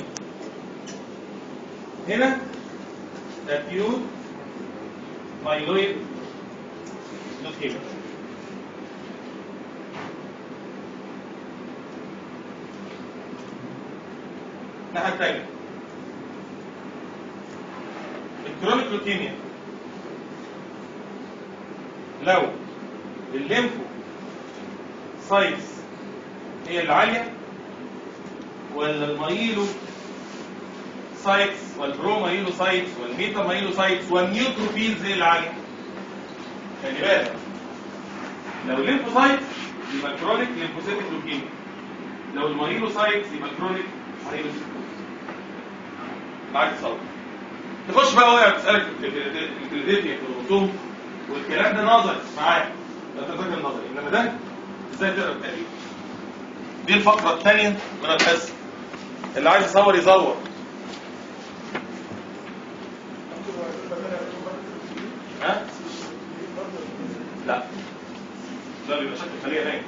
هنا اكيوت مايلويد لوكيميا الناحية التانية الكرونيك لوكيميا لو الليمفو سايتس هي العالية ولا المايلو سايتس والبرومايلو سايتس والميتا مايلو سايتس والنيوتروفيلز هي العالية خلي بالك لو الليمفو سايتس يبقى كرونيك ليمفوسيتك لوكيميا لو المايلو سايتس يبقى كرونيك مايلو معاك صوت تخش بقى وهي بتسالك الكريديتي في الرسوم والكلام ده نظري معاك لا تذاكر نظري انما ده ازاي تقرا التاريخ دي الفقره الثانيه من الحصه اللي عايز يصور يصور ها لا ده بيبقى شكل خليه نايم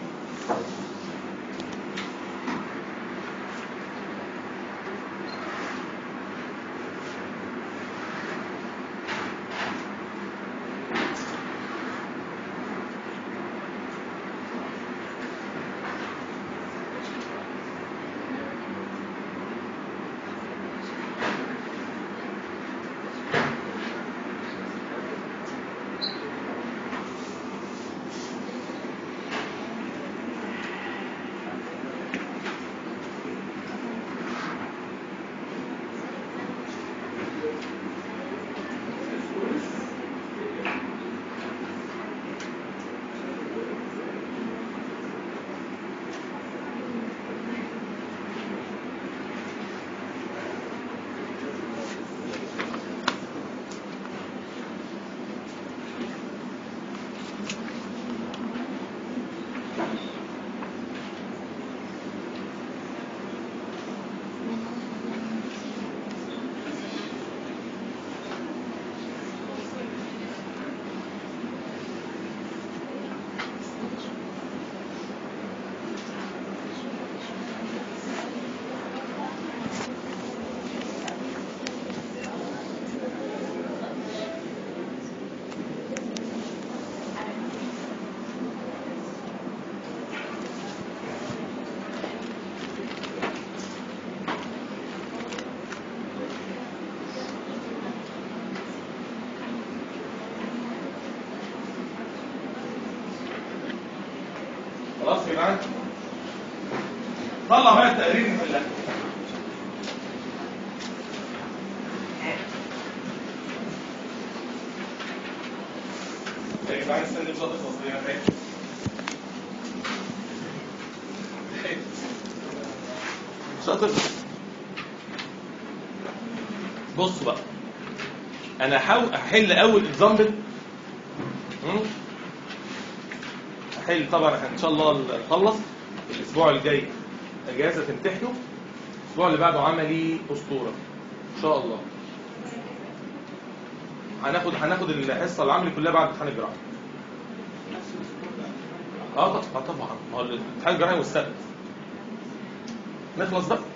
خلاص يا جماعه طلع بقى التقرير نحلها يا جماعه استنى بصوت التصوير انا فاهم شاطر بص بقى انا هحاول احل اول اكزامبل احل طبعا احنا ان شاء الله نخلص الاسبوع الجاي اجازه تمتحنوا الاسبوع اللي بعده عملي اسطوره ان شاء الله هناخد هناخد الحصه العملي كلها بعد امتحان الجراحه اه طبعا آه طبعا ما هو الامتحان الجراحي والسبت نخلص بقى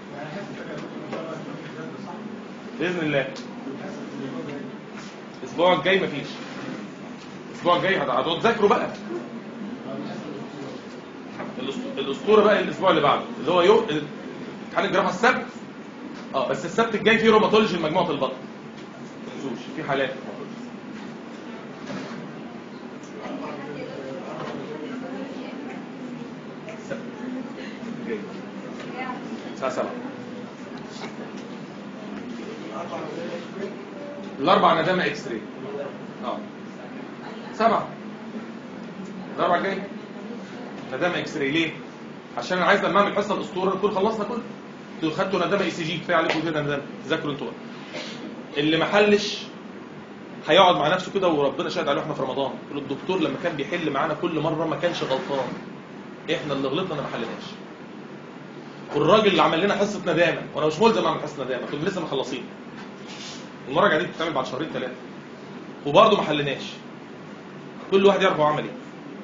باذن الله الاسبوع الجاي مفيش الاسبوع الجاي هت- هتقعدوا تذاكروا بقى الأس- الاسطوره بقى الاسبوع اللي بعده اللي هو يوم امتحان الجراحه السبت اه بس السبت الجاي فيه روماتولوجي لمجموعه البطن ما تنسوش في حالات السبت الجاي الساعه 7 الاربع ندامه اكس راي اه سبعه الاربع الجاي ندامه اكس راي ليه؟ عشان انا عايز لما اعمل حصه الاسطوره نكون خلصنا كله انتوا خدتوا ندامه اي سي جي كفايه عليكم كده ندامه ذاكروا انتوا بقى. اللي ما حلش هيقعد مع نفسه كده وربنا شاهد عليه واحنا في رمضان يقول الدكتور لما كان بيحل معانا كل مره ما كانش غلطان احنا اللي غلطنا انا ما حلناش والراجل اللي عمل لنا حصه ندامه وانا مش ملزم اعمل حصه ندامه كنا لسه مخلصين المراجعه دي بتتعمل بعد شهرين ثلاثه وبرضه ما حلناش كل واحد يعرف هو عمل ايه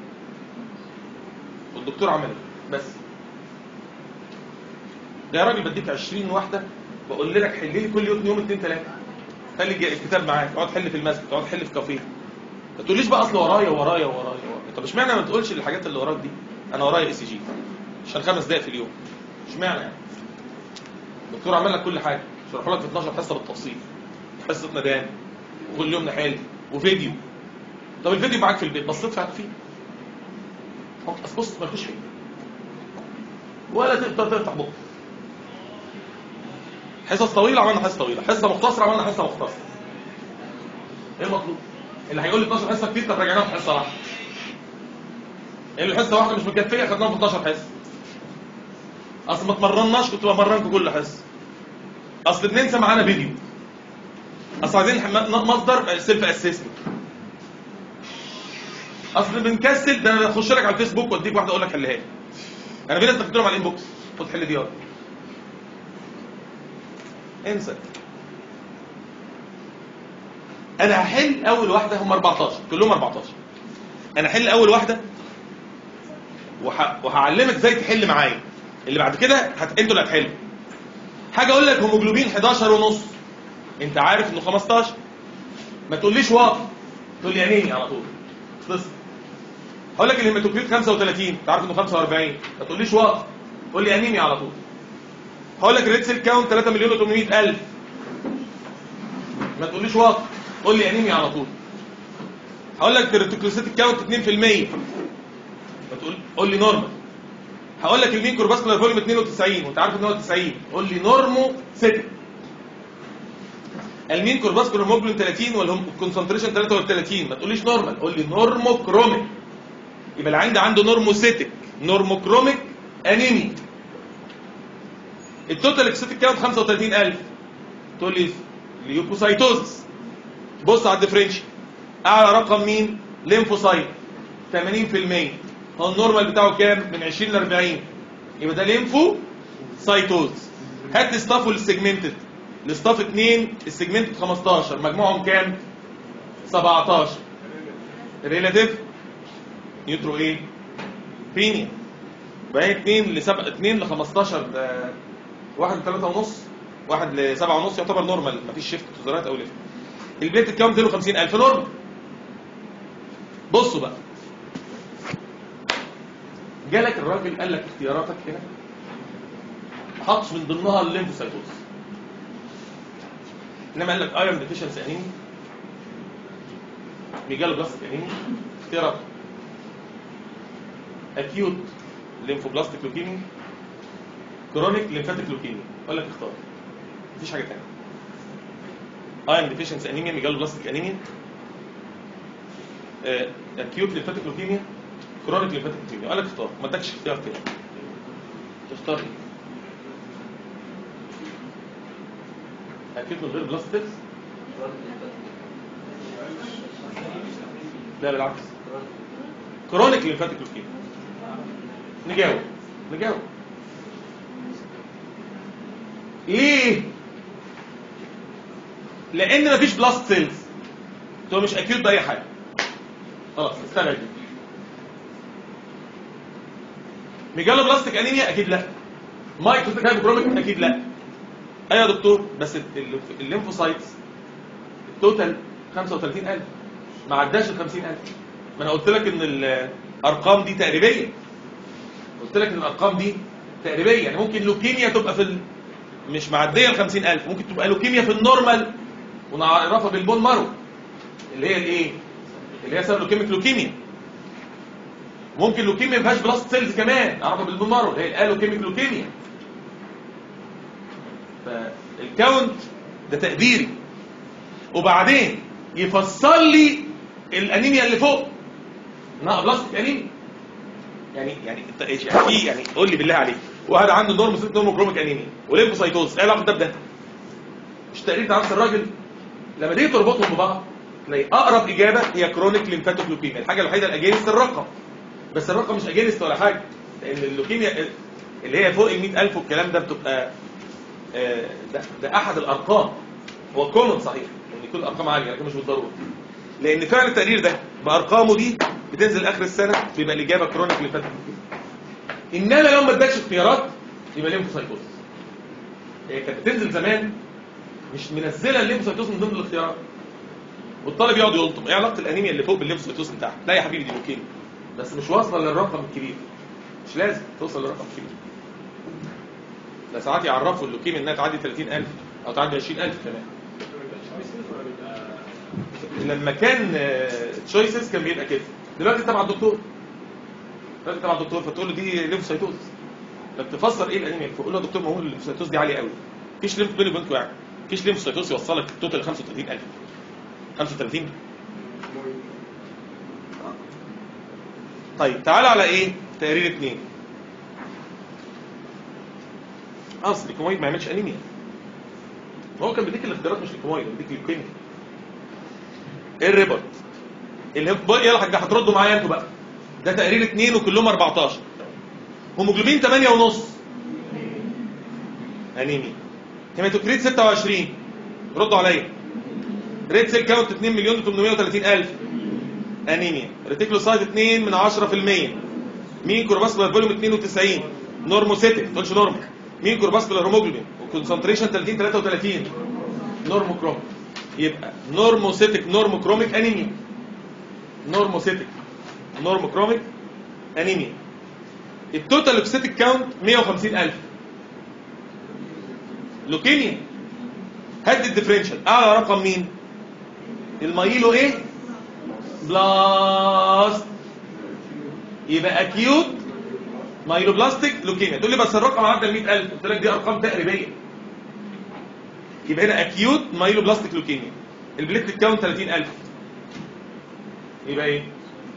والدكتور عمل ايه بس ده يا راجل بديك 20 واحده بقول لك حل لي كل يوم يوم اثنين ثلاثه خلي الج- الكتاب معاك اقعد حل في المسجد اقعد حل في كافيه ما تقوليش بقى اصل ورايا ورايا ورايا ورايا طب اشمعنى ما تقولش الحاجات اللي وراك دي انا ورايا اي سي جي عشان خمس دقائق في اليوم اشمعنى يعني الدكتور عمل لك كل حاجه شرح لك في 12 حصه بالتفصيل حصه ندام وكل يوم نحل وفيديو طب الفيديو معاك في البيت بصيت فيه فيه أصل بص مالكوش فيه ولا تقدر تفتح بقك حصص طويله عملنا حصه طويله حصه مختصره عملنا حصه مختصره ايه المطلوب اللي هيقول لي 12 حصه كتير طب راجعناهم في حصه واحده اللي حصه واحده مش مكفيه خدناهم في 12 حصه اصل ما اتمرناش كنت بمرنكم كل حصه اصل بننسى معانا فيديو اصل عايزين م- مصدر سيلف اسسمنت اصل بنكسل ده انا اخش لك على الفيسبوك واديك واحده اقول لك حلها لي انا في ناس بتكتب لهم على الانبوكس خد حل دي يلا انسى انا هحل اول واحده هم 14 كلهم 14 انا هحل اول واحده وح... وهعلمك ازاي تحل معايا اللي بعد كده هت... انتوا اللي هتحلوا حاجه اقول لك هيموجلوبين 11 ونص انت عارف انه 15 ما تقوليش واطي تقول لي انيمي على طول خلص هقول لك الهيماتوكريت 35 انت عارف انه 45 ما تقوليش واطي قول لي انيمي على طول هقول لك الريد سيل كاونت 3 مليون و800 الف ما تقوليش واطي قول لي انيمي على طول هقول لك الريتيكولوسيت كاونت 2% ما تقول قول لي نورمال هقول لك المين كورباسكولار فوليوم 92 وانت عارف ان هو 90 قول لي نورمو 6 المين كورباسكولار هيموجلوبين 30 والكونسنتريشن 33 ما تقوليش نورمال قول لي نورمو كروميك يبقى اللي عندي عنده نورموسيتك نورموكروميك انيمي التوتال اكسيتيك كاونت 35000 تقول لي ليوكوسايتوزس بص على الديفرنشال اعلى رقم مين ليمفوسايت 80% هو النورمال بتاعه كام من 20 ل 40 يبقى ده ليمفو سايتوز هات الستاف والسيجمنتد الستاف 2 السيجمنتد 15 مجموعهم كام 17 ريلاتيف نيوترو ايه بينيا بقى 2 ل 7 2 ل 15 ده واحد ل 3 ونص واحد ل 7 ونص يعتبر نورمال مفيش شيفت توزرات او ليفت البيت كام 250000 نورمال بصوا بقى جالك الراجل قال لك اختياراتك هنا ما حطش من ضمنها الليمفوسايتوز انما قال لك ايرون ديفيشنسي انيمي ميجالو بلاستيك انيمي اختيارات اكيوت ليمفوبلاستيك لوكيميا كرونيك ليمفاتيك لوكيميا اقول لك اختار مفيش حاجه ثانيه ايرون ديفيشنسي انيميا ميجالو بلاستيك انيميا اكيوت ليمفاتيك لوكيميا كرونيك ليمفاتيك لوكيميا قال لك اختار ما ادكش اختيار تاني تختار ايه؟ اكيوت من غير بلاستيكس لا بالعكس كرونيك ليمفاتيك لوكيميا نجاوب نجاوب ليه؟ لان مفيش بلاست سيلز هو مش اكيوت باي حاجه خلاص استبعد دي ميجالو بلاستيك انيميا اكيد لا مايكروتيك هايبوكروميك اكيد لا ايوه يا دكتور بس ال- الليمفوسايتس التوتال 35000 ما عداش ال 50000 ما انا قلت لك ان الارقام دي تقريبيه قلت لك ان الارقام دي تقريبيه يعني ممكن لوكيميا تبقى في ال... مش معديه ال 50000 ممكن تبقى لوكيميا في النورمال ونعرفها بالبون مارو اللي هي الايه اللي هي سبب لوكيميك لوكيميا ممكن لوكيميا ما فيهاش بلاست سيلز كمان نعرفها بالبون مارو اللي هي الالوكيميك لوكيميا فالكاونت ده تقديري وبعدين يفسر لي الانيميا اللي فوق انها بلاستيك انيميا يعني يعني انت ايش يعني في يعني قول لي بالله عليك واحد عنده نورم سيت نورم كروميك انيميا وليمفوسايتوز ايه العلاقه ده بده؟ مش تقرير بتاع نفس الراجل لما تيجي تربطهم ببعض تلاقي اقرب اجابه هي كرونيك ليمفاتيك لوكيميا الحاجه الوحيده الاجينست الرقم بس الرقم مش اجينست ولا حاجه لان اللوكيميا اللي هي فوق ال 100000 والكلام ده بتبقى آه، ده, ده احد الارقام هو كومن صحيح ان يكون ارقام عاليه لكن مش بالضروره لان فعل التقرير ده بارقامه دي بتنزل اخر السنه بيبقى الاجابه كرونيك ليمفاتيك لوكيميا انما لو ما ادتش اختيارات يبقى ليمفوسايتوز هي كانت بتنزل زمان مش منزله الليمفوسايتوز من ضمن الاختيارات والطالب يقعد يلطم ايه علاقه الانيميا اللي فوق بالليمفوسايتوز بتاعها لا يا حبيبي دي لوكيميا بس مش واصله للرقم الكبير مش لازم توصل للرقم الكبير ده ساعات يعرفوا اللوكيميا انها تعدي 30000 او تعدي 20000 كمان لما كان تشويسز كان بيبقى كده دلوقتي تبع الدكتور دلوقتي تبع الدكتور فتقول له دي ليمفوسايتوز طب تفسر ايه الانيميا تقول له يا دكتور ما هو الليمفوسايتوز دي عاليه قوي مفيش ليمف بيني وبينكم يعني مفيش ليمفوسايتوز يوصلك توتال 35000 35 طيب تعال على ايه تقرير اثنين اصل الكومويد ما يعملش انيميا هو كان بيديك الاختيارات مش الكومويد بيديك الكيميا ايه الريبورت اللي هو يلا حاجه هتردوا معايا انتوا بقى ده تقرير اثنين وكلهم 14 هيموجلوبين 8 ونص انيميا هيماتوكريت 26 ردوا عليا ريد سيل كاونت 2 مليون 830 الف انيميا ريتيكلوسايت 2 من 10% مين كورباسكولار فوليوم 92 نورموسيتك تقولش نورمال مين كورباسكولار هيموجلوبين وكونسنتريشن 30 33 نورموكروم يبقى نورموسيتك نورموكروميك انيميا نورموسيتك نورموكروميك انيميا التوتال لوكسيتك كاونت 150000 لوكيميا هد الديفرنشال اعلى رقم مين المايلو ايه بلاست يبقى اكيوت مايلوبلاستيك لوكيميا تقول لي بس الرقم عدى ال 100000 قلت لك دي ارقام تقريبيه يبقى هنا اكيوت مايلوبلاستيك لوكيميا البليتلت كاونت 30000 يبقى ايه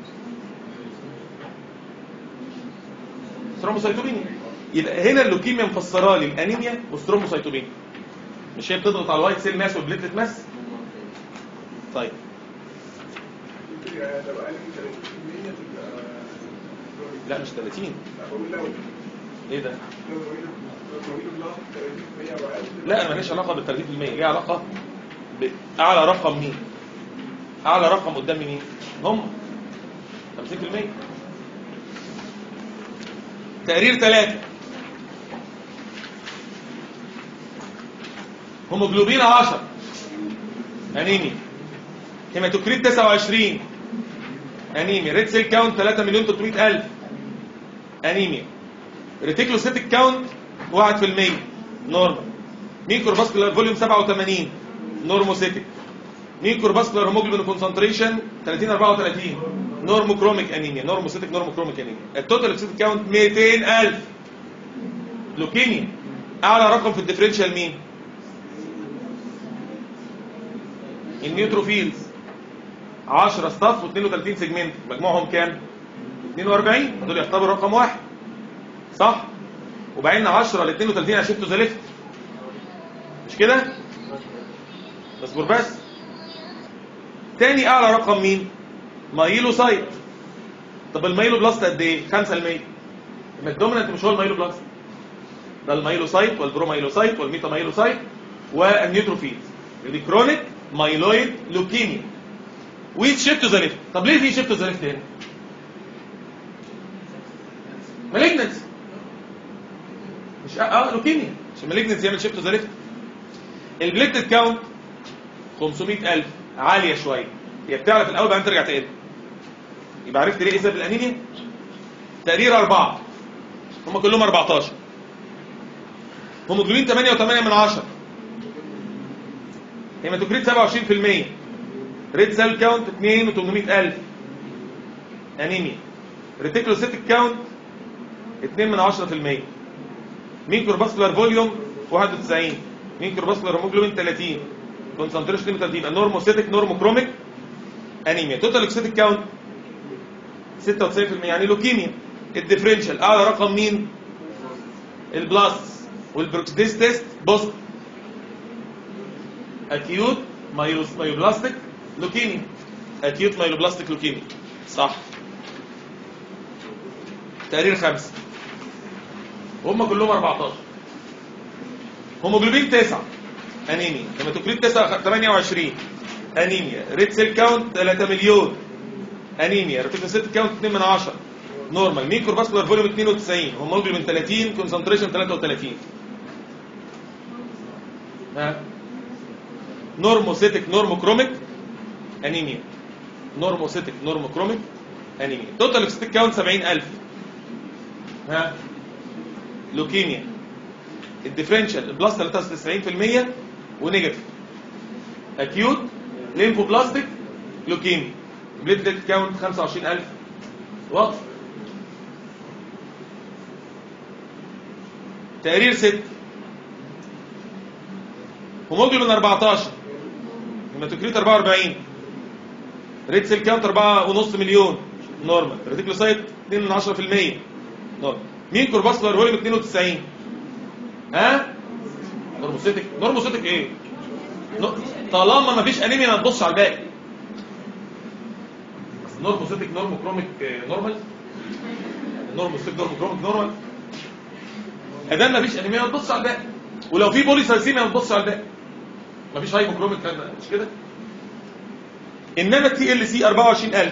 سترومبوسايتوبينيا يبقى هنا اللوكيميا مفسره لي الانيميا والسترومبوسايتوبينيا مش هي بتضغط على الوايت سيل ماس والبليتلت ماس طيب لا مش 30 ايه ده لا انا ماليش علاقه بال 30% ليها علاقه باعلى رقم مين اعلى رقم قدام مين هم 50% تقرير ثلاثة هيموجلوبين 10 انيميا هيماتوكريت 29 انيميا ريد سيل كاونت 3 مليون 300 الف انيميا ريتيكلوسيتك كاونت 1% نورمال مين كورباسكولار فوليوم 87 نورموسيتك مين كورباسكولار هيموجلوبين كونسنتريشن 30 34 نورموكروميك انيميا نورموسيتك نورموكروميك انيميا التوتال ليكوسيت كاونت 200000 لوكيميا اعلى رقم في الديفرنشال مين النيوتروفيلز 10 ستاف و32 سيجمنت مجموعهم كام 42 دول يعتبروا رقم واحد صح وبعدين 10 ل 32 عشان شفتوا ذا ليفت مش كده اصبر بس تاني اعلى رقم مين مايلو سايت طب المايلو بلاست قد ايه 5% يبقى الدومينانت مش هو المايلو بلاست ده المايلو سايت والبرومايلو سايت والميتا مايلو سايت والنيوتروفيلز دي كرونيك مايلويد لوكيميا ويت شيفت ذا ليفت طب ليه في شيفت ذا ليفت هنا مالجنس مش اه لوكيميا عشان مالجنس يعمل شيفت ذا ليفت البليتد كاونت 500000 عاليه شويه هي بتعلى في الاول بعدين ترجع تقل يبقى عرفت ليه ايه سبب الانيميا تقرير أربعة هم كلهم 14 هيموجلوبين 8 و8 من 10 هيماتوكريت 27% ريد سيل كاونت 2 و800000 انيميا ريتيكولوسيتيك كاونت 2 من 10% مين كورباسكولار فوليوم 91 مين كورباسكولار هيموجلوبين 30 كونسنتريشن 32 يبقى نورموسيتيك نورموكروميك انيميا توتال اكسيتيك كاونت 96% يعني لوكيميا الديفرنشال اعلى رقم مين البلاس والبروكسيديز تيست بوست اكيوت مايوس مايوبلاستيك لوكيميا اكيوت مايوبلاستيك لوكيميا صح تقرير خمسة وهم كلهم 14 هيموجلوبين 9 انيميا هيماتوكريت 9 28 انيميا ريد سيل كاونت 3 مليون انيميا ريتيكوسيت كاونت 2 من 10 نورمال مين كورباسكولار فوليوم 92 هيموجلوبين 30 كونسنتريشن 33 ها نورموسيتك نورموكروميك انيميا نورموسيتك نورموكروميك انيميا توتال اكستيك كاونت 70000 ها لوكيميا الديفرنشال البلاس 93% ونيجاتيف اكيوت ليمفوبلاستيك لوكيميا بليتلت كاونت 25000 واضح تقرير 6 هيموجلوبين 14 هيماتوكريت 44 ريد سيل كاونت 4.5 مليون نورمال ريتيكلوسايت 2 من 10% نورمال مين كورباسكولار فوليوم 92 ها نورموسيتك نورموسيتك ايه نو- طالما ما فيش انيميا ما تبصش على الباقي نورموسيتك نورموكروميك آه، نورمال نورموسيتك نورموكروميك نورمال ادام ما فيش انيميا ما تبصش على الباقي ولو في بوليسايسيميا ما تبصش على الباقي ما فيش هايبوكروميك كان- مش كده انما التي ال سي 24000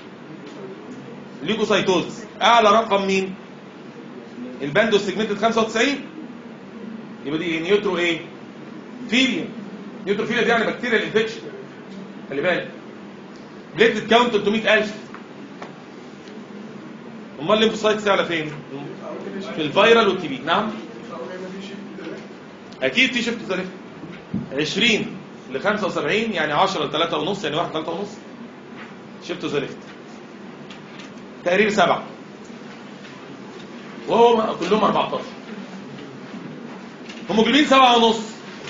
ليكوسايتوز اعلى رقم مين الباندو سيجمنتد 95 يبقى دي نيوترو ايه فيليا نيوتروفيليا دي يعني بكتيريا انفكشن خلي بالك بليتد كاونت 300000 امال الليمفوسايتس تعلى فين في الفيرال والتي بي نعم اكيد في شفت ذلك 20 ل 75 يعني 10 ل 3 ونص يعني 1 3 ونص شفت ذلك تقرير سبعة وهو كلهم 14 هيموجلوبين سبعة ونص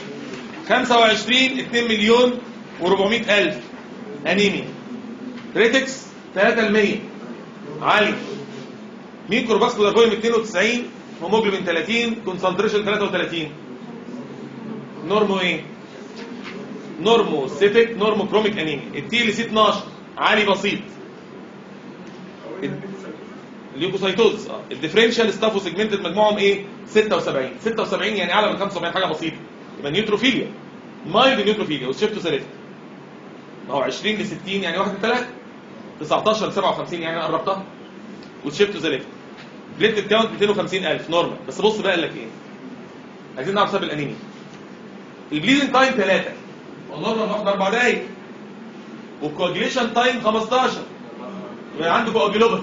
25 2 مليون و400 ألف أنيميا ريتكس 3 المية عالي مين كورباسكولار فوليوم 92 هيموجلوبين 30 كونسنتريشن 33 نورمو ايه نورمو سيتك نورمو كروميك انيميا التي ال سي 12 عالي بسيط الليوكوسايتوز اه الديفرنشال ستافو سيجمنتد مجموعهم ايه 76 76 يعني اعلى من 75 حاجه بسيطه يبقى نيوتروفيليا مايلد نيوتروفيليا وشيفتو ثلاثه ما هو 20 ل 60 يعني 1 ل 3 19 ل 57 يعني انا قربتها وشيفتو ثلاثه بليتد كاونت 250000 نورمال بس بص بقى قال لك ايه عايزين نعرف سبب الانيميا البليدنج تايم 3 والنورمال واخد 4 دقايق والكواجيليشن تايم 15 يبقى عنده كواجيلوباثي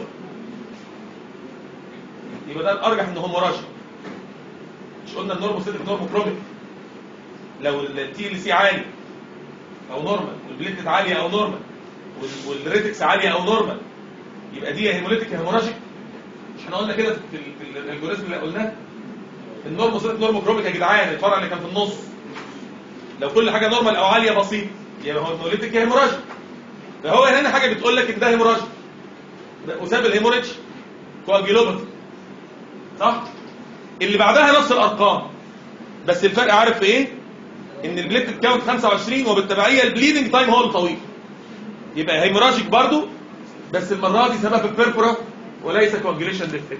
يبقى ده الارجح ان هوموراجي مش قلنا النورموسيتك نورموكروميك لو التي ال سي عالي او نورمال والبليتد عاليه او نورمال وال- والريتكس عاليه او نورمال يبقى دي يا هيموليتيك يا هيموراجيك مش احنا قلنا كده في ال- في الالجوريزم اللي قلناه النورموسيتك نورموكروميك يا جدعان الفرع اللي كان في النص لو كل حاجه نورمال او عاليه بسيط يبقى هو هيموليتيك يا هيموراجيك فهو هنا حاجه بتقول لك ان ده هيموراجيك ده- وساب الهيموريدج كواجيلوباثي صح اللي بعدها نفس الارقام بس الفرق عارف في ايه ان البليتد كاونت 25 وبالتبعيه البليدنج تايم هو الطويل يبقى هيموراجيك برضو بس المره دي سبب البيربورا وليس كواجيليشن ديفكت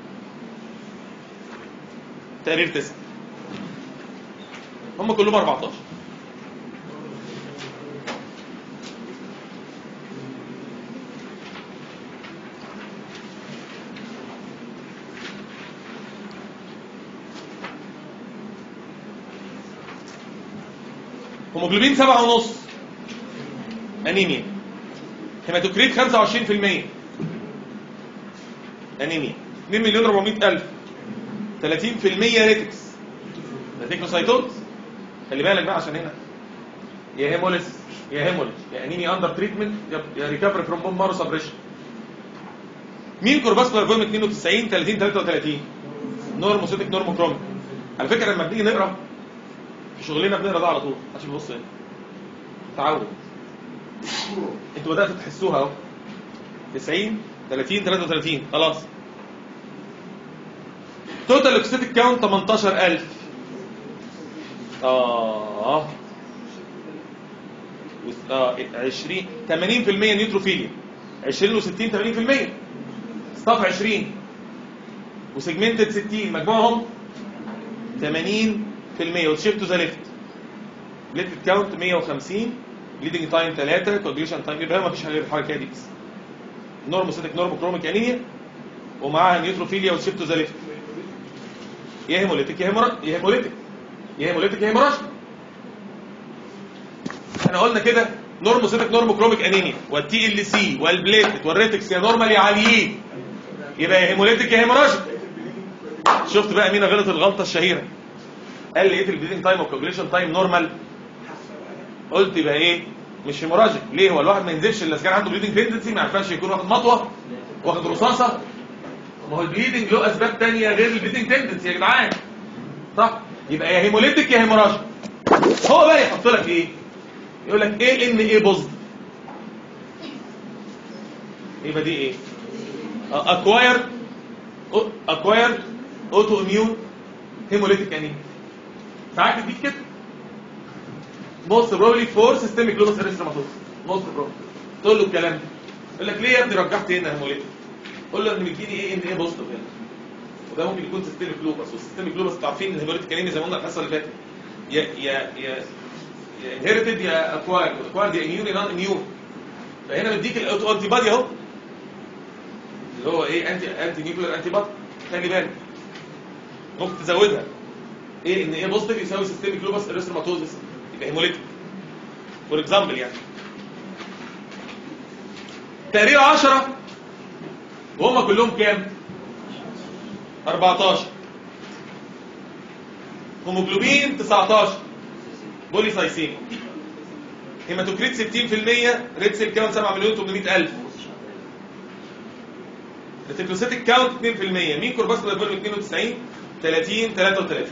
تقرير تسعة هم كلهم 14 هيموجلوبين سبعة ونص انيميا هيماتوكريت 25% انيميا 2 مليون 400 الف 30% ريتكس ريتيكوسايتوز خلي بالك بقى عشان هنا يا هيموليس يا هيموليج يا انيميا اندر تريتمنت يا ريكفري فروم بوم مارو سبريشن مين كورباسكولار فوليوم 92 30 33 نورموسيتك نورموكروميك على فكره لما بنيجي نقرا في شغلنا بنقرا ده على طول عشان بص هنا تعود انتوا بداتوا تحسوها اهو 90 30 33 خلاص توتال اوكسيتيك كاونت 18000 اه وس- اه 20 80% نيوتروفيليا 20 و60 80% ستاف 20 وسيجمنتد 60 مجموعهم 80% وشيفت تو ذا ليفت ليفت كاونت 150 ليدنج تايم 3 كوجريشن تايم يبقى ما فيش غير الحركه دي بس نورموسيتك نورموكروميك انيميا ومعاها نيوتروفيليا وشيفت تو ذا ليفت يا هيموليتيك يا هيمورا يا هيموليتيك يا هيموليتيك يا هيموراجيك احنا قلنا كده نورموسيتك نورموكروميك انيميا والتي ال سي والبليتلت والريتكس يا نورمال يا عاليين يبقى يا هيموليتيك يا هيموراجيك شفت بقى مين غلط الغلطه الشهيره قال لي ايه البليدنج تايم والكوجليشن تايم نورمال قلت يبقى ايه مش هيموراجيك ليه هو الواحد ما ينزلش الا اذا كان عنده بليدنج تندنسي ما ينفعش يكون واخد مطوه واخد رصاصه ما هو البليدنج له اسباب تانية غير البليدنج تندنسي يا جدعان صح يبقى يا هيموليتيك يا هيموراجيك هو بقى يحط لك ايه يقول لك ايه ان ايه بوزيتيف يبقى دي ايه اكوايرد اكوايرد اوتو اميون هيموليتيك انيميا ساعات تديك كده موست بروبلي فور سيستميك لوبس اريثروماتوز موست بروبلي تقول له الكلام ده يقول لك ليه يا ابني رجحت هنا هيموليتيك قول له ان مديني ايه ان ايه بوزيتيف هنا وده ممكن يكون سيستميك لوبس والسيستميك لوبس انتوا عارفين ان الهيموليتيك انيميا زي ما قلنا الحصه اللي فاتت يا يا يا يا انهيرتد يا اكوايرد اكوايرد يا اميون يا نون اميون فهنا مديك الاوتو انتي بادي اهو اللي هو ايه انتي انتي نيوكلير انتي بادي خلي بالك ممكن تزودها ايه ان ايه بوزيتيف يساوي سيستميك لوبس اريثروماتوزس يبقى هيموليتيك فور اكزامبل يعني تقرير 10 وهم كلهم كام 14 هيموجلوبين 19 بولي سايسين هيماتوكريت 60% ريد سيل كاونت 7 مليون 800 الف التيكلوسيتيك كاونت 2% مين كورباسكولار فوليوم 92 30 33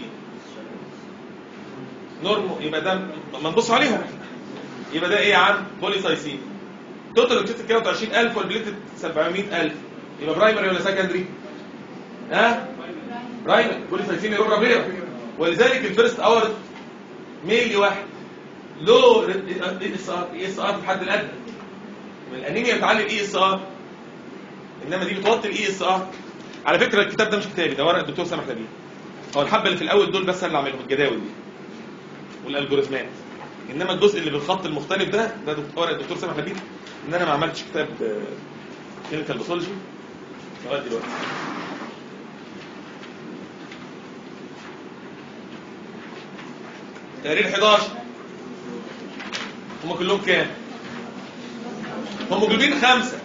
نورمو يبقى ده ما نبص عليهم يبقى ده ايه يا عم بولي سايسين توتال اوكسيتيك كاونت 20000 والبليتد 700000 يبقى برايمري ولا سكندري ها برايمري بولي سايسين يروح ربيع ولذلك الفيرست اور ميل واحد لو اي اس ار اي اس ار في الحد الادنى الانيميا بتعلي الاي اس ار انما دي بتوطي الاي اس ار على فكره الكتاب ده مش كتابي ده ورق الدكتور سامح نبيل هو الحبه اللي في الاول دول بس اللي عاملهم الجداول دي والالجوريزمات انما الجزء اللي بالخط المختلف ده ده دكتور ورق الدكتور سامح نبيل ان انا ما عملتش كتاب كلينيكال باثولوجي لغايه دلوقتي تقرير 11 هم كلهم كام هم جايبين خمسة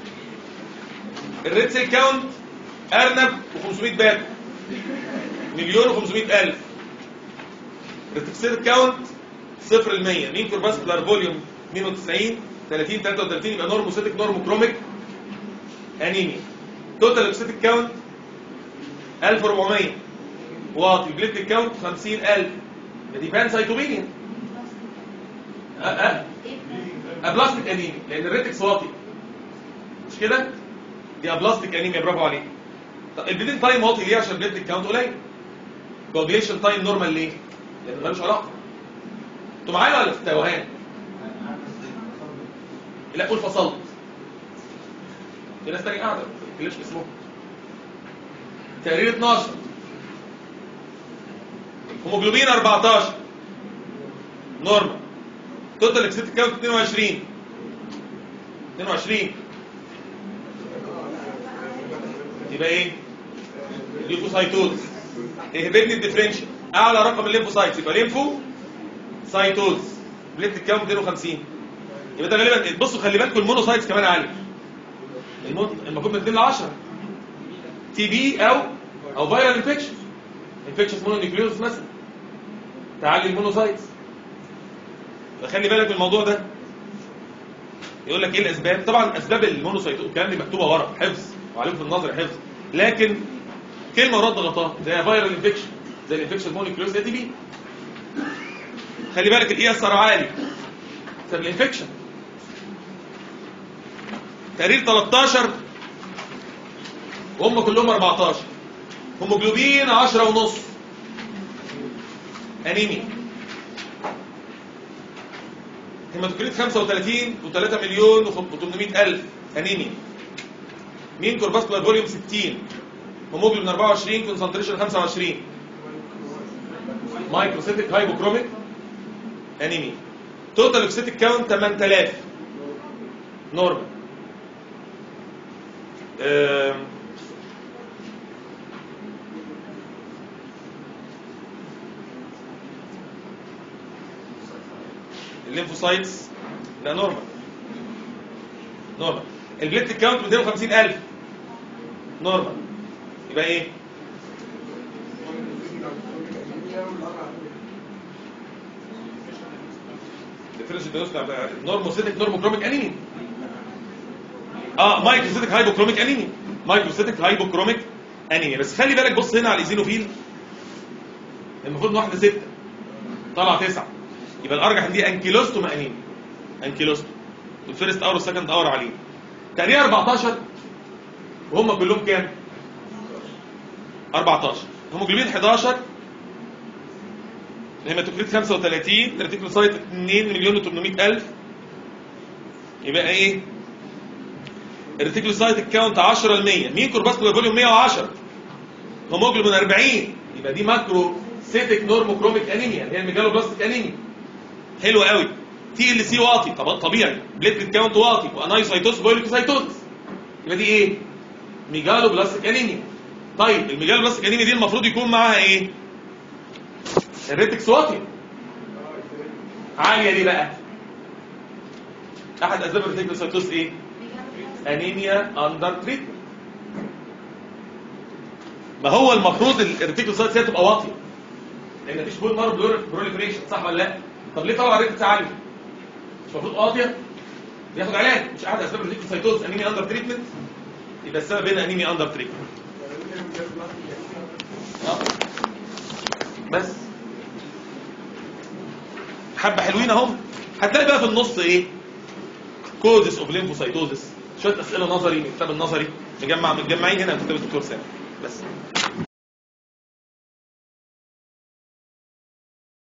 الريد سيل كاونت ارنب و500 باب مليون و500 الف الريتكسير كاونت صفر المية مين كورباسكولار فوليوم 92 30 33 يبقى نورموسيتك نورموكروميك انيميا توتال لوكسيتيك كاونت 1400 واطي بليتلت كاونت 50000 دي بان سايتوبينيا أه أه ابلاستيك انيميا لان الريتكس واطي مش كده دي ابلاستيك انيميا برافو عليك طب البليدنج تايم واطي ليه عشان البليدنج كاونت قليل كوagulation تايم نورمال ليه لان ملوش علاقه انتوا معايا ولا في التوهان لا قول فصلت في ناس تانية قاعدة ما بتتكلمش باسمهم تقرير 12 هيموجلوبين 14 نورمال توتال اكسيتيك كاونت 22 22 يبقى ايه؟ ليفوسايتوز اهبطني الديفرنشال اعلى رقم الليمفوسايتس يبقى ليمفو سايتوز بليت كام 250 يبقى ده غالبا بصوا خلي بالكم المونوسايتس كمان عالي المون- المفروض من 2 ل 10 تي بي او او فايرال انفكشن انفكشن مونونيوكليوز مثلا تعالي المونوسايتس فخلي بالك من الموضوع ده يقول لك ايه الاسباب طبعا اسباب المونوسايتوز الكلام دي مكتوبه ورا حفظ وعليكم في النظر حفظ لكن كلمه ورد غلطها زي فايرال انفكشن زي الانفكشن مونوكليوز زي تي بي خلي بالك الاي اس ار عالي بسبب الانفكشن تقرير 13 وهم كلهم 14 هيموجلوبين 10 ونص انيميا هيماتوكريت 35 و3 مليون و800 الف انيميا مين كورباسكولار فوليوم 60 هيموجلوبين 24 كونسنتريشن 25 مايكروسيتيك هايبوكروميك انيميا توتال اوكسيتيك كاونت 8000 نورمال آم، الليمفوسايتس لا نورمال نورمال البليت كاونت 250000 نورمال يبقى ايه ديفرنشال دياجنوستيك بتاع نورموسيتيك نورموكروميك انيميا اه مايكروسيتيك هايبوكروميك انيميا مايكروسيتيك هايبوكروميك انيميا بس خلي بالك بص هنا على الايزينوفيل المفروض ان واحده ستة طلع تسعة يبقى الارجح ان دي انكيلوستوم انيميا انكيلوستوم والفيرست اور والسكند اور عليه تقريبا 14 وهم كلهم كام 14 هيموجلوبين 11 هيماتوكريت 35 ريتيكولوسايت 2 مليون و800 الف يبقى ايه الريتيكولوسايت الكاونت 10 ل 100 مين كورباسكولار فوليوم 110 هيموجلوبين 40 يبقى دي ماكرو سيتك نورموكروميك انيميا اللي هي الميجالوبلاستيك انيميا حلو قوي تي ال سي واطي طب طبيعي بليتلت كاونت واطي وانايسايتوس بويلوكوسايتوس يبقى دي ايه ميجالوبلاستيك انيميا طيب الميجالوبلاستيك انيميا دي المفروض يكون معاها ايه الريتكس واطي عاليه دي بقى احد اسباب الريتيكوسايتوس ايه انيميا اندر تريتمنت ما هو المفروض الريتيكوسايتس هي تبقى واطيه لان مفيش بول مارو بروليفريشن صح ولا لا طب ليه طبعا الريتكس عاليه مش المفروض واطيه بياخد علاج مش احد اسباب الريتيكوسايتوس انيميا اندر تريتمنت يبقى السبب هنا انيميا اندر تريتمنت آه. بس حبه حلوين اهم هتلاقي بقى في النص ايه كودس اوف ليمفوسايتوزس شويه اسئله نظري من الكتاب النظري مجمع متجمعين هنا في كتاب الدكتور سامي بس